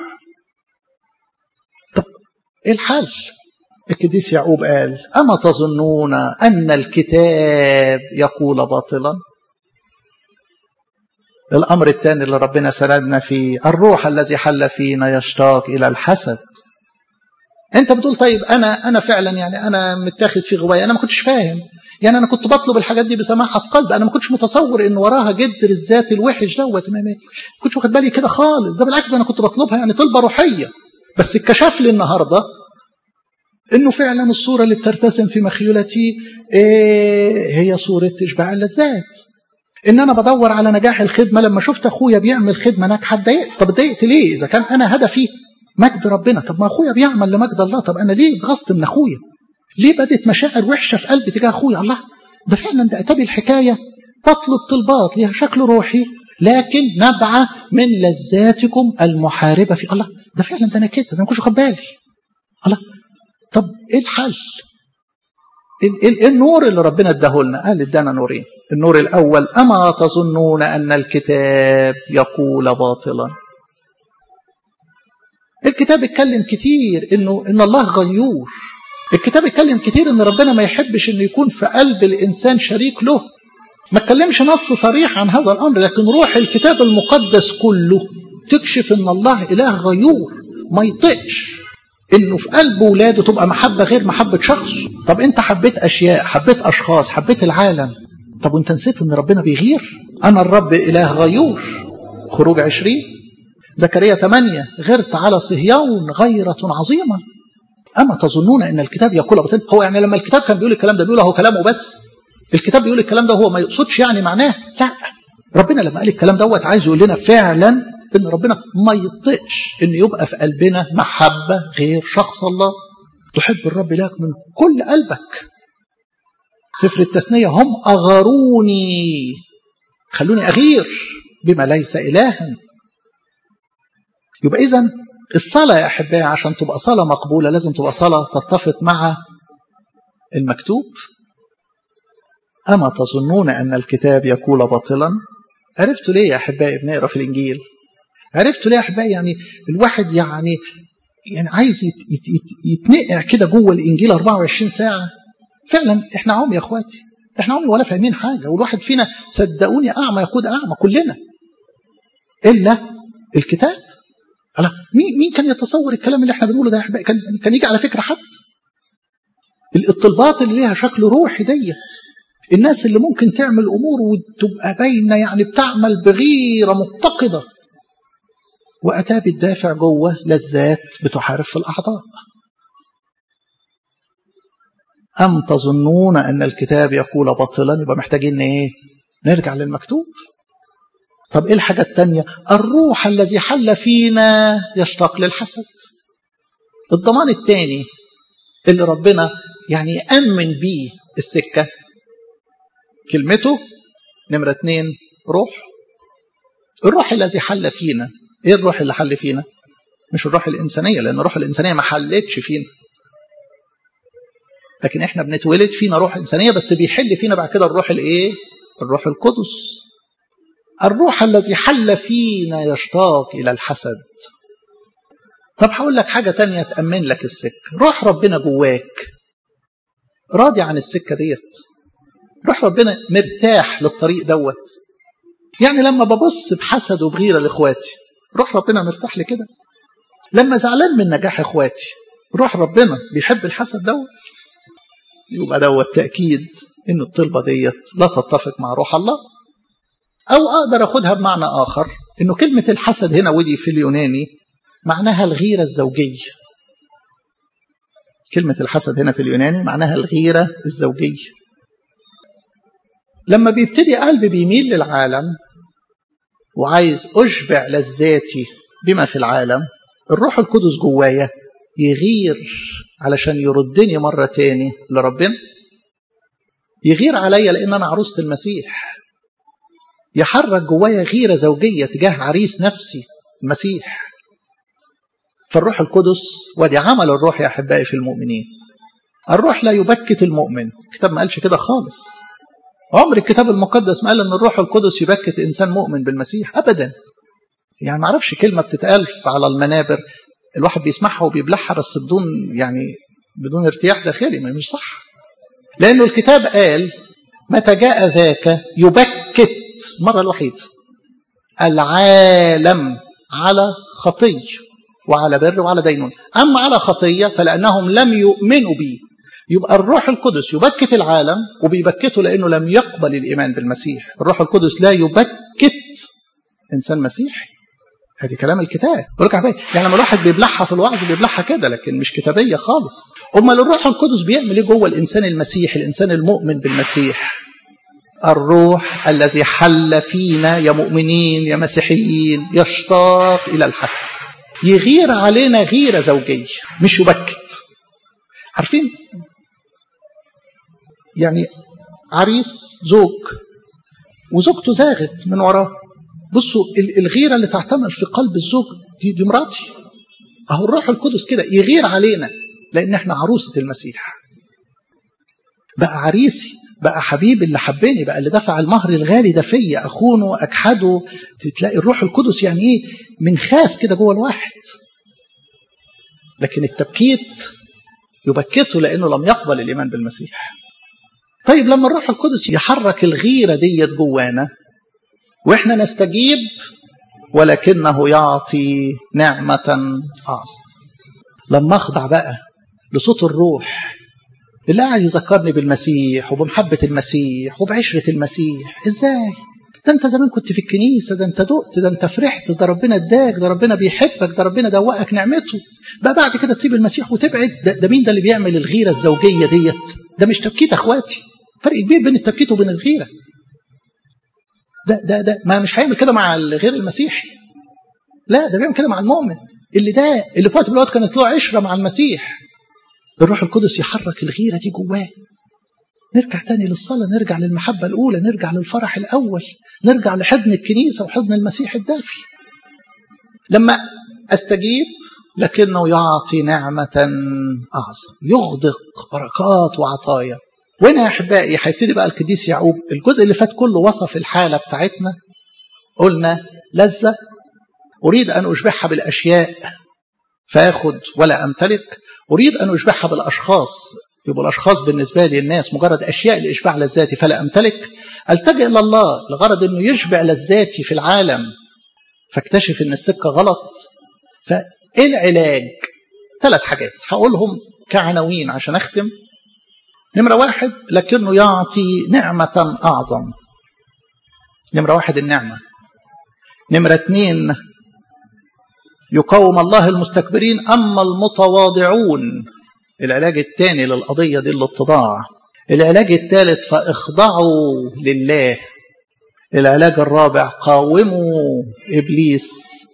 طب إيه الحل القديس يعقوب قال أما تظنون أن الكتاب يقول باطلا الأمر الثاني اللي ربنا سندنا فيه الروح الذي حل فينا يشتاق إلى الحسد أنت بتقول طيب أنا أنا فعلا يعني أنا متاخد في غواية أنا ما كنتش فاهم يعني أنا كنت بطلب الحاجات دي بسماحة قلب أنا ما كنتش متصور إن وراها جدر الذات الوحش دوت ما كنتش واخد بالي كده خالص ده بالعكس أنا كنت بطلبها يعني طلبة روحية بس اتكشف لي النهاردة انه فعلا الصوره اللي بترتسم في مخيلتي إيه هي صوره اشباع اللذات ان انا بدور على نجاح الخدمه لما شفت اخويا بيعمل خدمه ناجحه اتضايقت طب اتضايقت ليه اذا كان انا هدفي مجد ربنا طب ما اخويا بيعمل لمجد الله طب انا ليه اتغصت من اخويا ليه بدت مشاعر وحشه في قلبي تجاه اخويا الله ده فعلا ده اتابي الحكايه بطلب طلبات ليها شكل روحي لكن نبعه من لذاتكم المحاربه في الله ده فعلا ده انا كده ده ما كنتش واخد بالي الله طب ايه الحل؟ النور اللي ربنا اداه لنا قال ادانا نورين النور الاول اما تظنون ان الكتاب يقول باطلا الكتاب اتكلم كتير انه ان الله غيور الكتاب اتكلم كتير ان ربنا ما يحبش انه يكون في قلب الانسان شريك له ما اتكلمش نص صريح عن هذا الامر لكن روح الكتاب المقدس كله تكشف ان الله اله غيور ما يطقش انه في قلب ولاده تبقى محبه غير محبه شخص طب انت حبيت اشياء حبيت اشخاص حبيت العالم طب وانت نسيت ان ربنا بيغير انا الرب اله غيور خروج عشرين زكريا 8 غرت على صهيون غيرة عظيمة أما تظنون أن الكتاب يقول بطن هو يعني لما الكتاب كان بيقول الكلام ده بيقول هو كلامه بس الكتاب بيقول الكلام ده هو ما يقصدش يعني معناه لا ربنا لما قال الكلام دوت عايز يقول لنا فعلا ان ربنا ما يطقش ان يبقى في قلبنا محبه غير شخص الله تحب الرب لك من كل قلبك سفر التثنيه هم اغروني خلوني اغير بما ليس الها يبقى اذا الصلاه يا احبائي عشان تبقى صلاه مقبوله لازم تبقى صلاه تتفق مع المكتوب اما تظنون ان الكتاب يقول باطلا عرفتوا ليه يا احبائي بنقرا في الانجيل عرفتوا ليه يا احبائي يعني الواحد يعني يعني عايز يت يت يت يتنقع كده جوه الانجيل 24 ساعه فعلا احنا عمي يا اخواتي احنا عمي ولا فاهمين حاجه والواحد فينا صدقوني اعمى يقود اعمى كلنا الا الكتاب الله مين مين كان يتصور الكلام اللي احنا بنقوله ده يا احبائي كان كان يجي على فكره حد الطلبات اللي ليها شكل روحي ديت الناس اللي ممكن تعمل امور وتبقى باينه يعني بتعمل بغيره متقده واتى بالدافع جوه لذات بتحارب في الاعضاء ام تظنون ان الكتاب يقول باطلا يبقى محتاجين ايه نرجع للمكتوب طب ايه الحاجه الثانيه الروح الذي حل فينا يشتاق للحسد الضمان الثاني اللي ربنا يعني يامن بيه السكه كلمته نمرة اتنين روح الروح الذي حل فينا ايه الروح اللي حل فينا مش الروح الإنسانية لأن الروح الإنسانية ما حلتش فينا لكن احنا بنتولد فينا روح إنسانية بس بيحل فينا بعد كده الروح الايه الروح القدس الروح الذي حل فينا يشتاق إلى الحسد طب هقول لك حاجة تانية تأمن لك السكة روح ربنا جواك راضي عن السكة ديت روح ربنا مرتاح للطريق دوت يعني لما ببص بحسد وبغيرة لاخواتي روح ربنا مرتاح لكده لما زعلان من نجاح اخواتي روح ربنا بيحب الحسد دوت يبقى دوت تأكيد ان الطلبة ديت لا تتفق مع روح الله او اقدر اخدها بمعنى اخر انه كلمة الحسد هنا ودي في اليوناني معناها الغيرة الزوجية كلمة الحسد هنا في اليوناني معناها الغيرة الزوجية لما بيبتدي قلبي بيميل للعالم وعايز أشبع لذاتي بما في العالم الروح القدس جوايا يغير علشان يردني مرة تاني لربنا يغير عليا لأن أنا عروسة المسيح يحرك جوايا غيرة زوجية تجاه عريس نفسي المسيح فالروح القدس ودي عمل الروح يا أحبائي في المؤمنين الروح لا يبكت المؤمن الكتاب ما قالش كده خالص عمر الكتاب المقدس ما قال ان الروح القدس يبكت انسان مؤمن بالمسيح ابدا يعني ما اعرفش كلمه بتتقال على المنابر الواحد بيسمعها وبيبلعها بس بدون يعني بدون ارتياح داخلي مش صح لانه الكتاب قال متى جاء ذاك يبكت مره الوحيده العالم على خطيه وعلى بر وعلى دينون اما على خطيه فلانهم لم يؤمنوا بي يبقى الروح القدس يبكت العالم وبيبكته لأنه لم يقبل الإيمان بالمسيح الروح القدس لا يبكت إنسان مسيحي هذه كلام الكتاب يعني لما الواحد بيبلعها في الوعظ بيبلعها كده لكن مش كتابيه خالص امال الروح القدس بيعمل ايه جوه الانسان المسيحي الانسان المؤمن بالمسيح الروح الذي حل فينا يا مؤمنين يا مسيحيين يشتاق الى الحسد يغير علينا غيره زوجيه مش يبكت عارفين يعني عريس زوج وزوجته زاغت من وراه بصوا الغيره اللي تعتمر في قلب الزوج دي, دي مراتي اهو الروح القدس كده يغير علينا لان احنا عروسه المسيح بقى عريسي بقى حبيبي اللي حبني بقى اللي دفع المهر الغالي ده فيا اخونه اجحده تلاقي الروح القدس يعني ايه من خاس كده جوه الواحد لكن التبكيت يبكته لانه لم يقبل الايمان بالمسيح طيب لما الروح القدس يحرك الغيره ديت جوانا واحنا نستجيب ولكنه يعطي نعمه اعظم لما اخضع بقى لصوت الروح اللي قاعد يذكرني بالمسيح وبمحبة المسيح وبعشرة المسيح ازاي ده انت زمان كنت في الكنيسة ده انت دقت ده انت فرحت ده ربنا اداك ده ربنا بيحبك ده ربنا دوقك نعمته بقى بعد كده تسيب المسيح وتبعد ده, ده مين ده اللي بيعمل الغيرة الزوجية ديت ده مش تبكيت اخواتي فرق كبير بين التبكيت وبين الغيرة ده ده ده ما مش هيعمل كده مع غير المسيحي لا ده بيعمل كده مع المؤمن اللي ده اللي في وقت من الاوقات كانت له عشره مع المسيح الروح القدس يحرك الغيرة دي جواه نرجع تاني للصلاة نرجع للمحبة الأولى نرجع للفرح الأول نرجع لحضن الكنيسة وحضن المسيح الدافي لما أستجيب لكنه يعطي نعمة أعظم يغدق بركات وعطايا وهنا يا أحبائي هيبتدي بقى القديس يعقوب الجزء اللي فات كله وصف الحالة بتاعتنا قلنا لذة أريد أن أشبعها بالأشياء فاخد ولا أمتلك أريد أن أشبعها بالأشخاص يبقى الأشخاص بالنسبة لي الناس مجرد أشياء لإشباع لذاتي فلا أمتلك ألتجئ إلى الله لغرض أنه يشبع لذاتي في العالم فاكتشف أن السكة غلط فإيه العلاج؟ ثلاث حاجات هقولهم كعناوين عشان أختم نمرة واحد لكنه يعطي نعمة أعظم نمرة واحد النعمة نمرة اثنين يقوم الله المستكبرين أما المتواضعون العلاج الثاني للقضية دي الاتضاع العلاج الثالث فاخضعوا لله العلاج الرابع قاوموا إبليس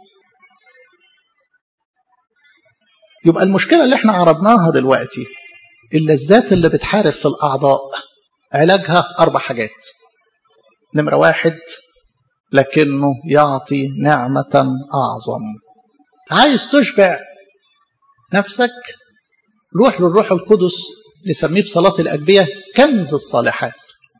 يبقى المشكلة اللي احنا عرضناها دلوقتي اللذات اللي بتحارب في الأعضاء علاجها أربع حاجات نمرة واحد لكنه يعطي نعمة أعظم عايز تشبع نفسك روح للروح القدس نسميه في صلاة الأجبية كنز الصالحات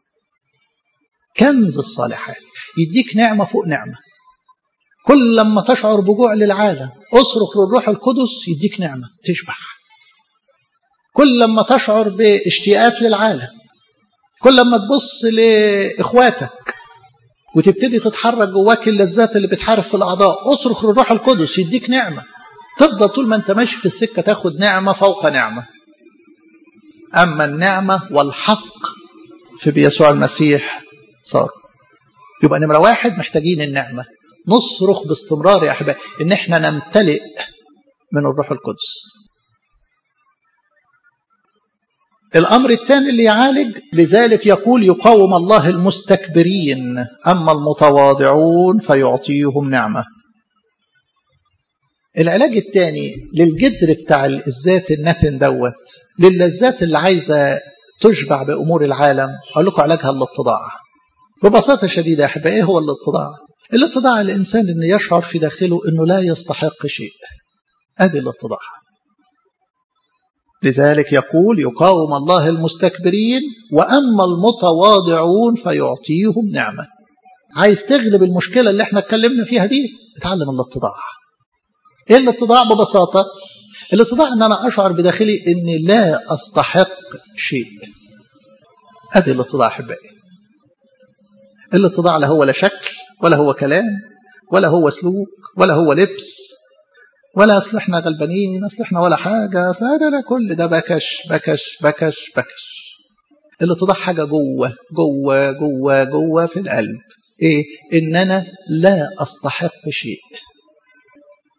كنز الصالحات يديك نعمة فوق نعمة كل لما تشعر بجوع للعالم اصرخ للروح القدس يديك نعمة تشبع كل لما تشعر باشتياقات للعالم كل لما تبص لإخواتك وتبتدي تتحرك جواك اللذات اللي بتحارب في الأعضاء اصرخ للروح القدس يديك نعمة تفضل طول ما انت ماشي في السكة تاخد نعمة فوق نعمة أما النعمة والحق في بيسوع المسيح صار يبقى نمرة واحد محتاجين النعمة نصرخ باستمرار يا أحبائي إن احنا نمتلئ من الروح القدس الأمر الثاني اللي يعالج لذلك يقول يقاوم الله المستكبرين أما المتواضعون فيعطيهم نعمة العلاج الثاني للجدر بتاع الذات النتن دوت للذات اللي عايزة تشبع بأمور العالم أقول لكم علاجها الاتضاع ببساطة شديدة يا أحبائي إيه هو الاتضاع؟ الاتضاع الإنسان إنه يشعر في داخله إنه لا يستحق شيء أدي الاتضاع لذلك يقول يقاوم الله المستكبرين وأما المتواضعون فيعطيهم نعمة عايز تغلب المشكلة اللي احنا اتكلمنا فيها دي اتعلم الاتضاع ايه الاتضاع ببساطة الاتضاع ان انا اشعر بداخلي اني لا استحق شيء ادي الاتضاع احبائي الاتضاع لا هو لا شكل ولا هو كلام ولا هو سلوك ولا هو لبس ولا اصل احنا غلبانين اصل احنا ولا حاجه اصل لا لا كل ده بكش بكش بكش بكش الاتضاع حاجه جوه جوه جوه جوه في القلب ايه ان انا لا استحق شيء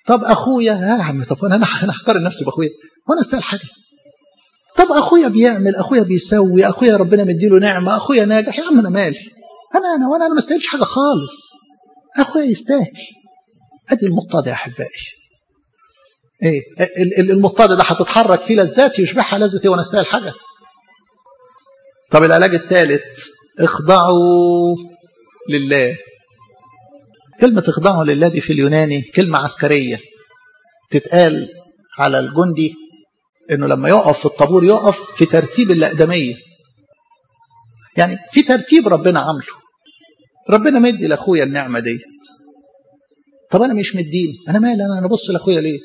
طب اخويا يا عم طب انا انا هقارن نفسي باخويا وانا استاهل حاجه طب اخويا بيعمل اخويا بيسوي اخويا ربنا مديله نعمه اخويا ناجح يا عم انا مالي انا انا وانا انا ما استاهلش حاجه خالص اخويا يستاهل ادي المضطهد يا احبائي ايه المضطهد ده هتتحرك فيه لذات يشبعها لذة ايه وانا استاهل حاجه طب العلاج الثالث اخضعوا لله كلمة اخضعوا لله دي في اليوناني كلمة عسكرية تتقال على الجندي انه لما يقف في الطابور يقف في ترتيب الأقدمية يعني في ترتيب ربنا عامله ربنا مدي لاخويا النعمة ديت طب انا مش مدين انا مالي انا انا بص لاخويا ليه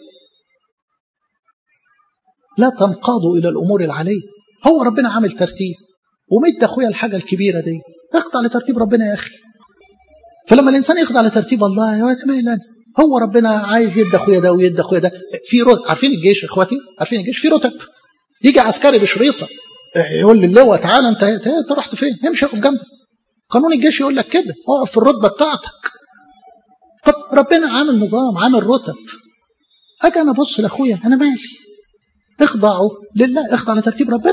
لا تنقادوا الى الامور العاليه هو ربنا عامل ترتيب ومد اخويا الحاجه الكبيره دي اخضع لترتيب ربنا يا اخي فلما الانسان يخضع لترتيب الله يا مالا هو ربنا عايز يد اخويا ده ويد اخويا ده في رتب عارفين الجيش اخواتي عارفين الجيش في رتب يجي عسكري بشريطه يقول للواء تعالى انت انت رحت فين امشي اقف جنبي قانون الجيش يقول لك كده اقف في الرتبه بتاعتك طب ربنا عامل نظام عامل رتب اجي انا ابص لاخويا انا مالي اخضعوا لله اخضع لترتيب ربنا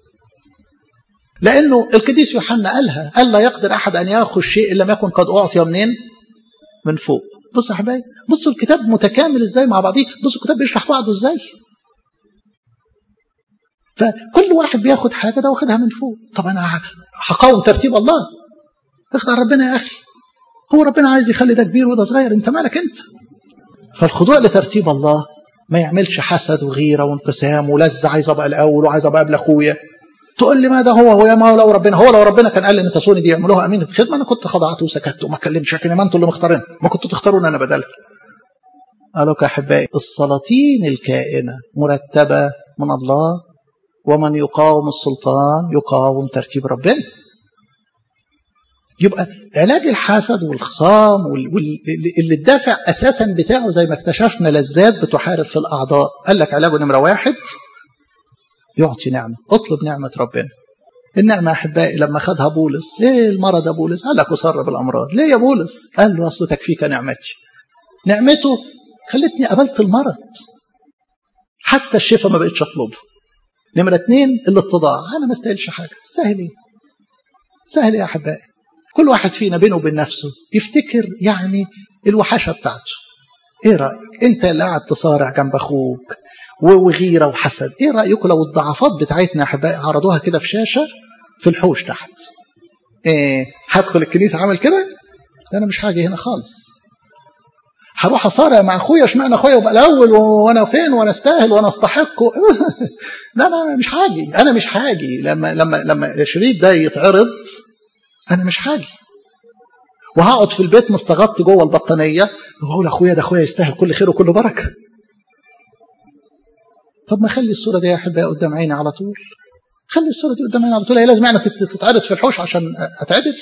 لانه القديس يوحنا قالها قال لا يقدر احد ان ياخذ شيء ان لم يكن قد اعطي منين من فوق بصوا يا حبايبي بصوا الكتاب متكامل ازاي مع بعضيه بصوا الكتاب بيشرح بعضه ازاي فكل واحد بياخد حاجه ده واخدها من فوق طب انا هقاوم ترتيب الله اخضع ربنا يا اخي هو ربنا عايز يخلي ده كبير وده صغير انت مالك انت فالخضوع لترتيب الله ما يعملش حسد وغيره وانقسام ولذة عايز ابقى الاول وعايز ابقى قبل اخويا تقول لي ما ده هو هو يا ما لو ربنا هو لو ربنا كان قال لي ان تصوني دي يعملوها امينه خدمه انا كنت خضعت وسكت وما اتكلمتش لكن ما انتوا اللي مختارين ما كنتوا تختارون انا بدلها قالوا يا احبائي السلاطين الكائنه مرتبه من الله ومن يقاوم السلطان يقاوم ترتيب ربنا يبقى علاج الحسد والخصام واللي الدافع اساسا بتاعه زي ما اكتشفنا لذات بتحارب في الاعضاء قال لك علاجه نمره واحد يعطي نعمه اطلب نعمه ربنا النعمة أحبائي لما خدها بولس إيه المرض يا بولس قال لك أصر بالأمراض ليه يا بولس قال له أصل تكفيك نعمتي نعمته خلتني قبلت المرض حتى الشفاء ما بقتش أطلبه نمرة اتنين الاتضاع أنا ما استاهلش حاجة سهل إيه سهل يا أحبائي كل واحد فينا بينه وبين نفسه يفتكر يعني الوحشة بتاعته ايه رأيك انت اللي قاعد تصارع جنب اخوك وغيرة وحسد ايه رأيكم لو الضعفات بتاعتنا احبائي عرضوها كده في شاشة في الحوش تحت ايه هدخل الكنيسة عامل كده انا مش هاجي هنا خالص هروح اصارع مع اخويا اشمعنى اخويا يبقى الاول وانا فين وانا استاهل وانا استحق لا انا مش هاجي انا مش هاجي لما لما لما الشريط ده يتعرض انا مش حاجه وهقعد في البيت مستغطي جوه البطانيه واقول اخويا ده اخويا يستاهل كل خير وكل بركه طب ما خلي الصوره دي يا احبائي قدام عيني على طول خلي الصوره دي قدام عيني على طول هي لازم يعني تتعرض في الحوش عشان اتعدل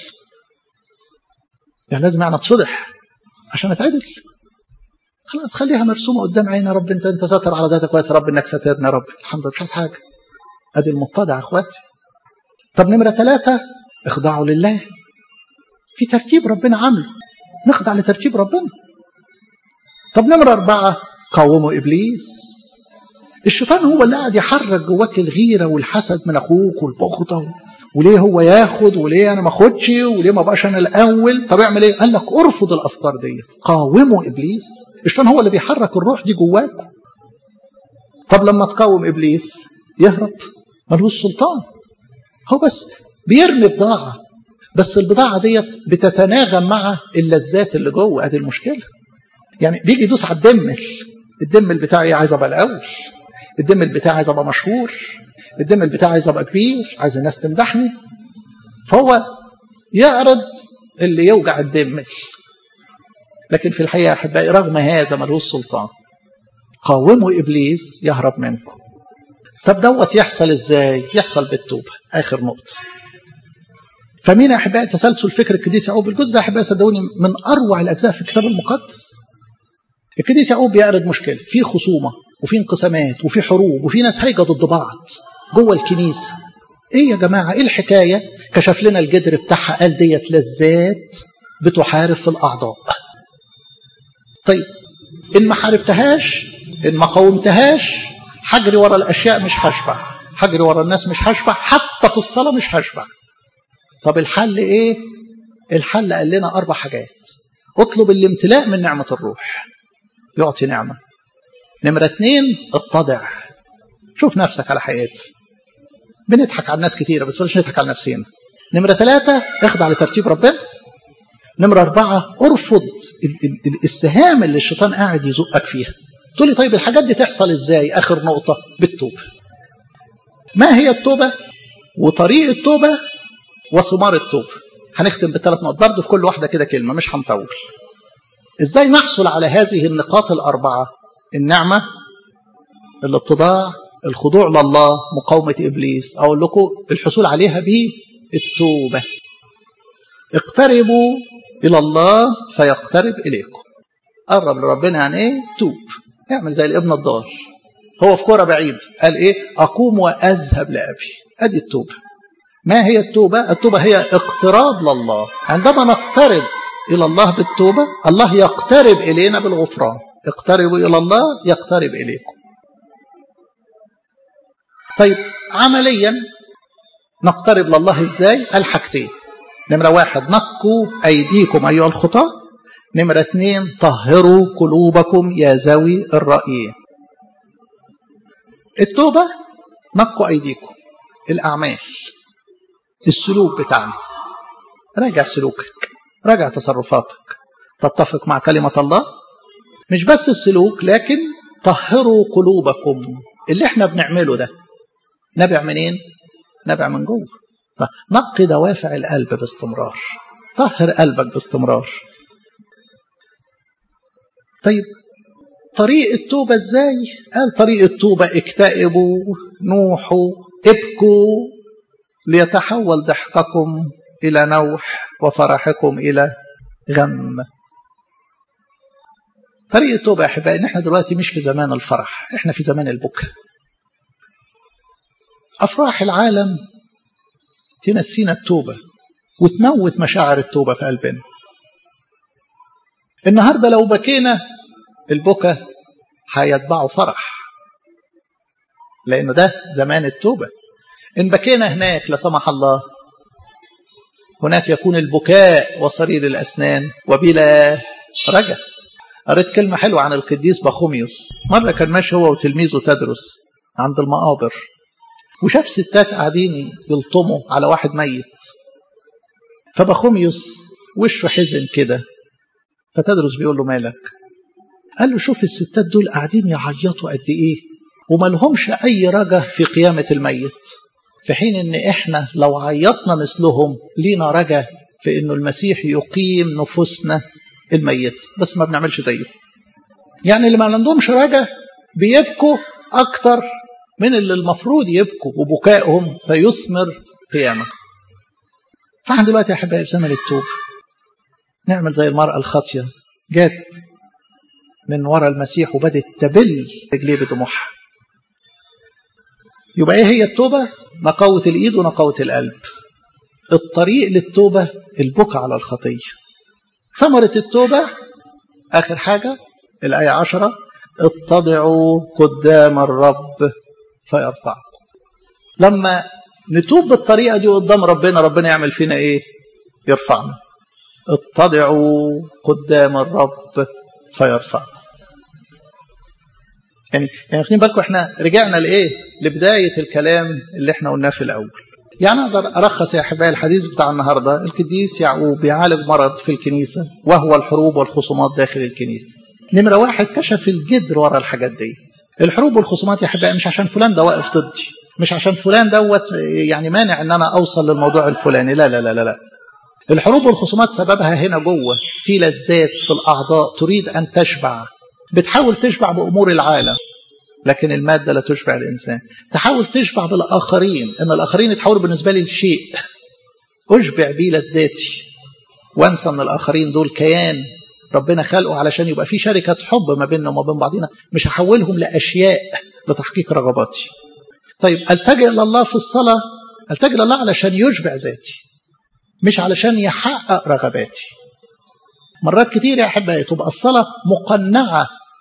يعني لازم يعني اتصلح عشان اتعدل خلاص خليها مرسومه قدام عيني يا رب انت انت ساتر على ذاتك كويس يا رب انك ساترنا يا رب الحمد لله مش عايز حاجه ادي المتضع يا اخواتي طب نمره ثلاثه اخضعوا لله في ترتيب ربنا عامله نخضع لترتيب ربنا طب نمرة أربعة قاوموا إبليس الشيطان هو اللي قاعد يحرك جواك الغيرة والحسد من أخوك والبغضة وليه هو ياخد وليه أنا ما أخدش وليه ما بقاش أنا الأول طب اعمل إيه؟ قال لك ارفض الأفكار ديت قاوموا إبليس الشيطان هو اللي بيحرك الروح دي جواك طب لما تقاوم إبليس يهرب ملوش سلطان هو بس بيرمي بضاعة بس البضاعة ديت بتتناغم مع اللذات اللي جوه ادي المشكلة يعني بيجي يدوس على الدمل الدمل بتاعي عايز ابقى الاول الدمل بتاعي عايز ابقى مشهور الدمل بتاعي عايز ابقى كبير عايز الناس تمدحني فهو يعرض اللي يوجع الدمل لكن في الحقيقة أحبائي رغم هذا ملوش سلطان قاوموا إبليس يهرب منكم طب دوت يحصل ازاي يحصل بالتوبة آخر نقطة فمين أحبائي تسلسل فكر القديس يعقوب الجزء ده أحبائي صدقوني من أروع الأجزاء في الكتاب المقدس القديس يعقوب بيعرض مشكلة في خصومة وفي انقسامات وفي حروب وفي ناس هايجة ضد بعض جوه الكنيسة ايه يا جماعة ايه الحكاية كشف لنا الجدر بتاعها قال ديت لذات بتحارب في الأعضاء طيب إن ما حاربتهاش إن ما قاومتهاش حجري ورا الأشياء مش هشبع حجري ورا الناس مش هشبع حتى في الصلاة مش هشبع طب الحل إيه؟ الحل قال لنا أربع حاجات اطلب الامتلاء من نعمة الروح يعطي نعمة نمرة اتنين اتضع شوف نفسك على حياتي بنضحك على الناس كتيرة بس بلاش نضحك على نفسنا نمرة ثلاثة اخضع لترتيب ربنا نمرة أربعة ارفض السهام اللي الشيطان قاعد يزقك فيها تقول لي طيب الحاجات دي تحصل ازاي آخر نقطة بالتوبة ما هي التوبة وطريق التوبة وثمار التوبة هنختم بالثلاث نقط برضه في كل واحدة كده كلمة مش هنطول ازاي نحصل على هذه النقاط الأربعة النعمة الاتضاع الخضوع لله مقاومة إبليس أقول لكم الحصول عليها بالتوبة اقتربوا إلى الله فيقترب إليكم قرب لربنا يعني إيه توب اعمل زي الابن الضال هو في كورة بعيد قال إيه أقوم وأذهب لأبي أدي التوبة ما هي التوبة التوبة هي اقتراب لله عندما نقترب إلى الله بالتوبة الله يقترب إلينا بالغفران اقتربوا إلى الله يقترب إليكم طيب عمليا نقترب لله ازاي قال حاجتين نمرة واحد نقوا أيديكم أيها الخطاة نمرة اثنين طهروا قلوبكم يا ذوي الرأي التوبة نقوا أيديكم الأعمال السلوك بتاعنا راجع سلوكك راجع تصرفاتك تتفق مع كلمة الله مش بس السلوك لكن طهروا قلوبكم اللي احنا بنعمله ده نبع منين نبع من جوه فنقي دوافع القلب باستمرار طهر قلبك باستمرار طيب طريق التوبة ازاي قال طريق التوبة اكتئبوا نوحوا ابكوا ليتحول ضحككم إلى نوح وفرحكم إلى غم طريق التوبة يا أحبائي إن إحنا دلوقتي مش في زمان الفرح إحنا في زمان البكاء أفراح العالم تنسينا التوبة وتموت مشاعر التوبة في قلبنا النهاردة لو بكينا البكاء هيتبعه فرح لأنه ده زمان التوبة إن بكينا هناك لا سمح الله هناك يكون البكاء وصرير الأسنان وبلا رجع قريت كلمة حلوة عن القديس بخوميوس مرة كان ماشي هو وتلميذه تدرس عند المقابر وشاف ستات قاعدين يلطموا على واحد ميت فبخوميوس وشه حزن كده فتدرس بيقول له مالك قال له شوف الستات دول قاعدين يعيطوا قد ايه وما لهمش اي رجا في قيامة الميت في حين ان احنا لو عيطنا مثلهم لينا رجا في انه المسيح يقيم نفوسنا الميت بس ما بنعملش زيه يعني اللي ما عندهمش رجا بيبكوا اكتر من اللي المفروض يبكوا وبكائهم فيثمر قيامه فاحنا دلوقتي يا احبائي في زمن التوب نعمل زي المرأة الخاطية جات من ورا المسيح وبدت تبل رجليه بدموعها يبقى ايه هي التوبة نقاوة الايد ونقاوة القلب الطريق للتوبة البكاء على الخطية ثمرة التوبة آخر حاجة الآية عشرة اتضعوا قدام الرب فيرفعكم لما نتوب بالطريقة دي قدام ربنا ربنا يعمل فينا ايه يرفعنا اتضعوا قدام الرب فيرفعكم يعني يعني واخدين بالكم احنا رجعنا لايه لبدايه الكلام اللي احنا قلناه في الاول يعني اقدر الخص يا احبائي الحديث بتاع النهارده القديس يعقوب بيعالج مرض في الكنيسه وهو الحروب والخصومات داخل الكنيسه نمرة واحد كشف الجدر ورا الحاجات ديت الحروب والخصومات يا احبائي مش عشان فلان ده واقف ضدي مش عشان فلان دوت يعني مانع ان انا اوصل للموضوع الفلاني لا لا لا لا, لا. الحروب والخصومات سببها هنا جوه في لذات في الاعضاء تريد ان تشبع بتحاول تشبع بامور العالم لكن الماده لا تشبع الانسان تحاول تشبع بالاخرين ان الاخرين يتحولوا بالنسبه لي لشيء اشبع بيه لذاتي وانسى ان الاخرين دول كيان ربنا خلقه علشان يبقى في شركه حب ما بيننا وما بين بعضنا مش هحولهم لاشياء لتحقيق رغباتي طيب التجئ لله في الصلاه التجئ لله علشان يشبع ذاتي مش علشان يحقق رغباتي مرات كتير يا احبائي تبقى الصلاه مقنعه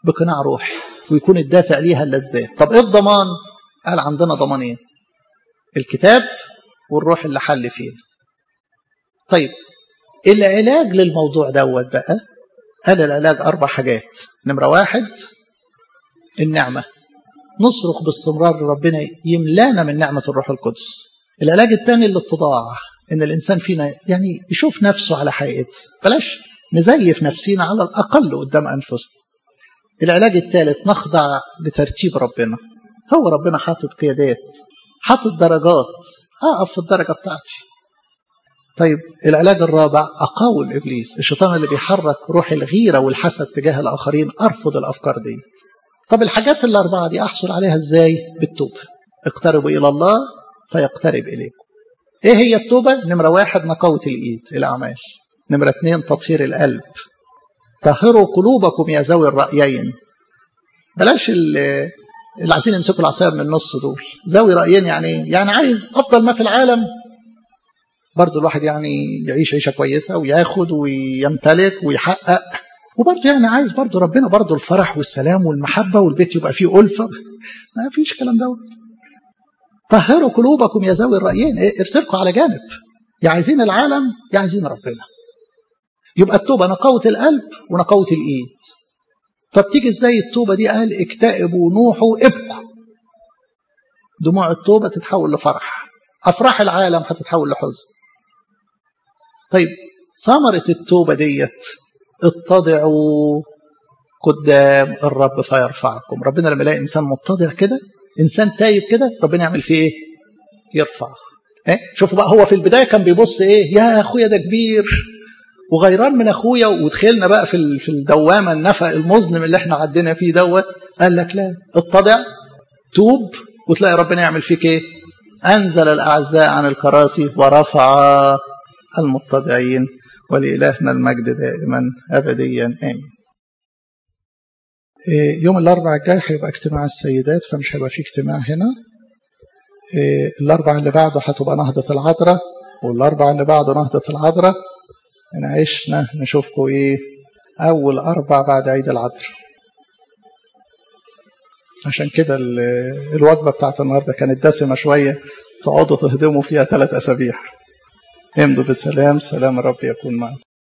بقناع روحي ويكون الدافع ليها اللذات طب ايه الضمان قال عندنا ضمانين الكتاب والروح اللي حل فينا طيب العلاج للموضوع دوت بقى قال العلاج أربع حاجات نمرة واحد النعمة نصرخ باستمرار ربنا يملانا من نعمة الروح القدس العلاج الثاني الاتضاع ان الانسان فينا يعني يشوف نفسه على حقيقته بلاش نزيف نفسينا على الاقل قدام انفسنا العلاج الثالث نخضع لترتيب ربنا هو ربنا حاطط قيادات حاطط درجات اقف في الدرجه بتاعتي طيب العلاج الرابع اقاوم ابليس الشيطان اللي بيحرك روح الغيره والحسد تجاه الاخرين ارفض الافكار دي طب الحاجات الاربعه دي احصل عليها ازاي بالتوبه اقتربوا الى الله فيقترب اليكم ايه هي التوبه نمره واحد نقاوه الايد الاعمال نمره اثنين تطهير القلب طهروا قلوبكم يا ذوي الرايين بلاش اللي عايزين يمسكوا العصايه من النص دول ذوي رايين يعني ايه يعني عايز افضل ما في العالم برضه الواحد يعني يعيش عيشه كويسه وياخد ويمتلك ويحقق وبرضه يعني عايز برضه ربنا برضه الفرح والسلام والمحبه والبيت يبقى فيه الفه ما فيش كلام دوت طهروا قلوبكم يا ذوي الرايين ارسلكم على جانب يا عايزين العالم يا عايزين ربنا يبقى التوبه نقاوه القلب ونقاوه الايد طب تيجي ازاي التوبه دي قال اكتئبوا نوحوا ابكوا دموع التوبه تتحول لفرح افراح العالم هتتحول لحزن طيب ثمره التوبه ديت اتضعوا قدام الرب فيرفعكم ربنا لما يلاقي انسان متضع كده انسان تايب كده ربنا يعمل فيه ايه يرفعه ايه شوفوا بقى هو في البدايه كان بيبص ايه يا اخويا ده كبير وغيران من اخويا ودخلنا بقى في في الدوامه النفق المظلم اللي احنا عدينا فيه دوت قال لك لا اتضع توب وتلاقي ربنا يعمل فيك ايه انزل الاعزاء عن الكراسي ورفع المتضعين ولإلهنا المجد دائما أبديا آمين يوم الأربعاء الجاي هيبقى اجتماع السيدات فمش هيبقى فيه اجتماع هنا الأربعاء اللي بعده هتبقى نهضة العذراء والأربعاء اللي بعده نهضة العذراء إن عشنا نشوفكم إيه أول أربع بعد عيد العذراء عشان كده الوجبة بتاعت النهاردة كانت دسمة شوية تقعدوا تهضموا فيها ثلاث أسابيع امضوا بالسلام سلام الرب يكون معكم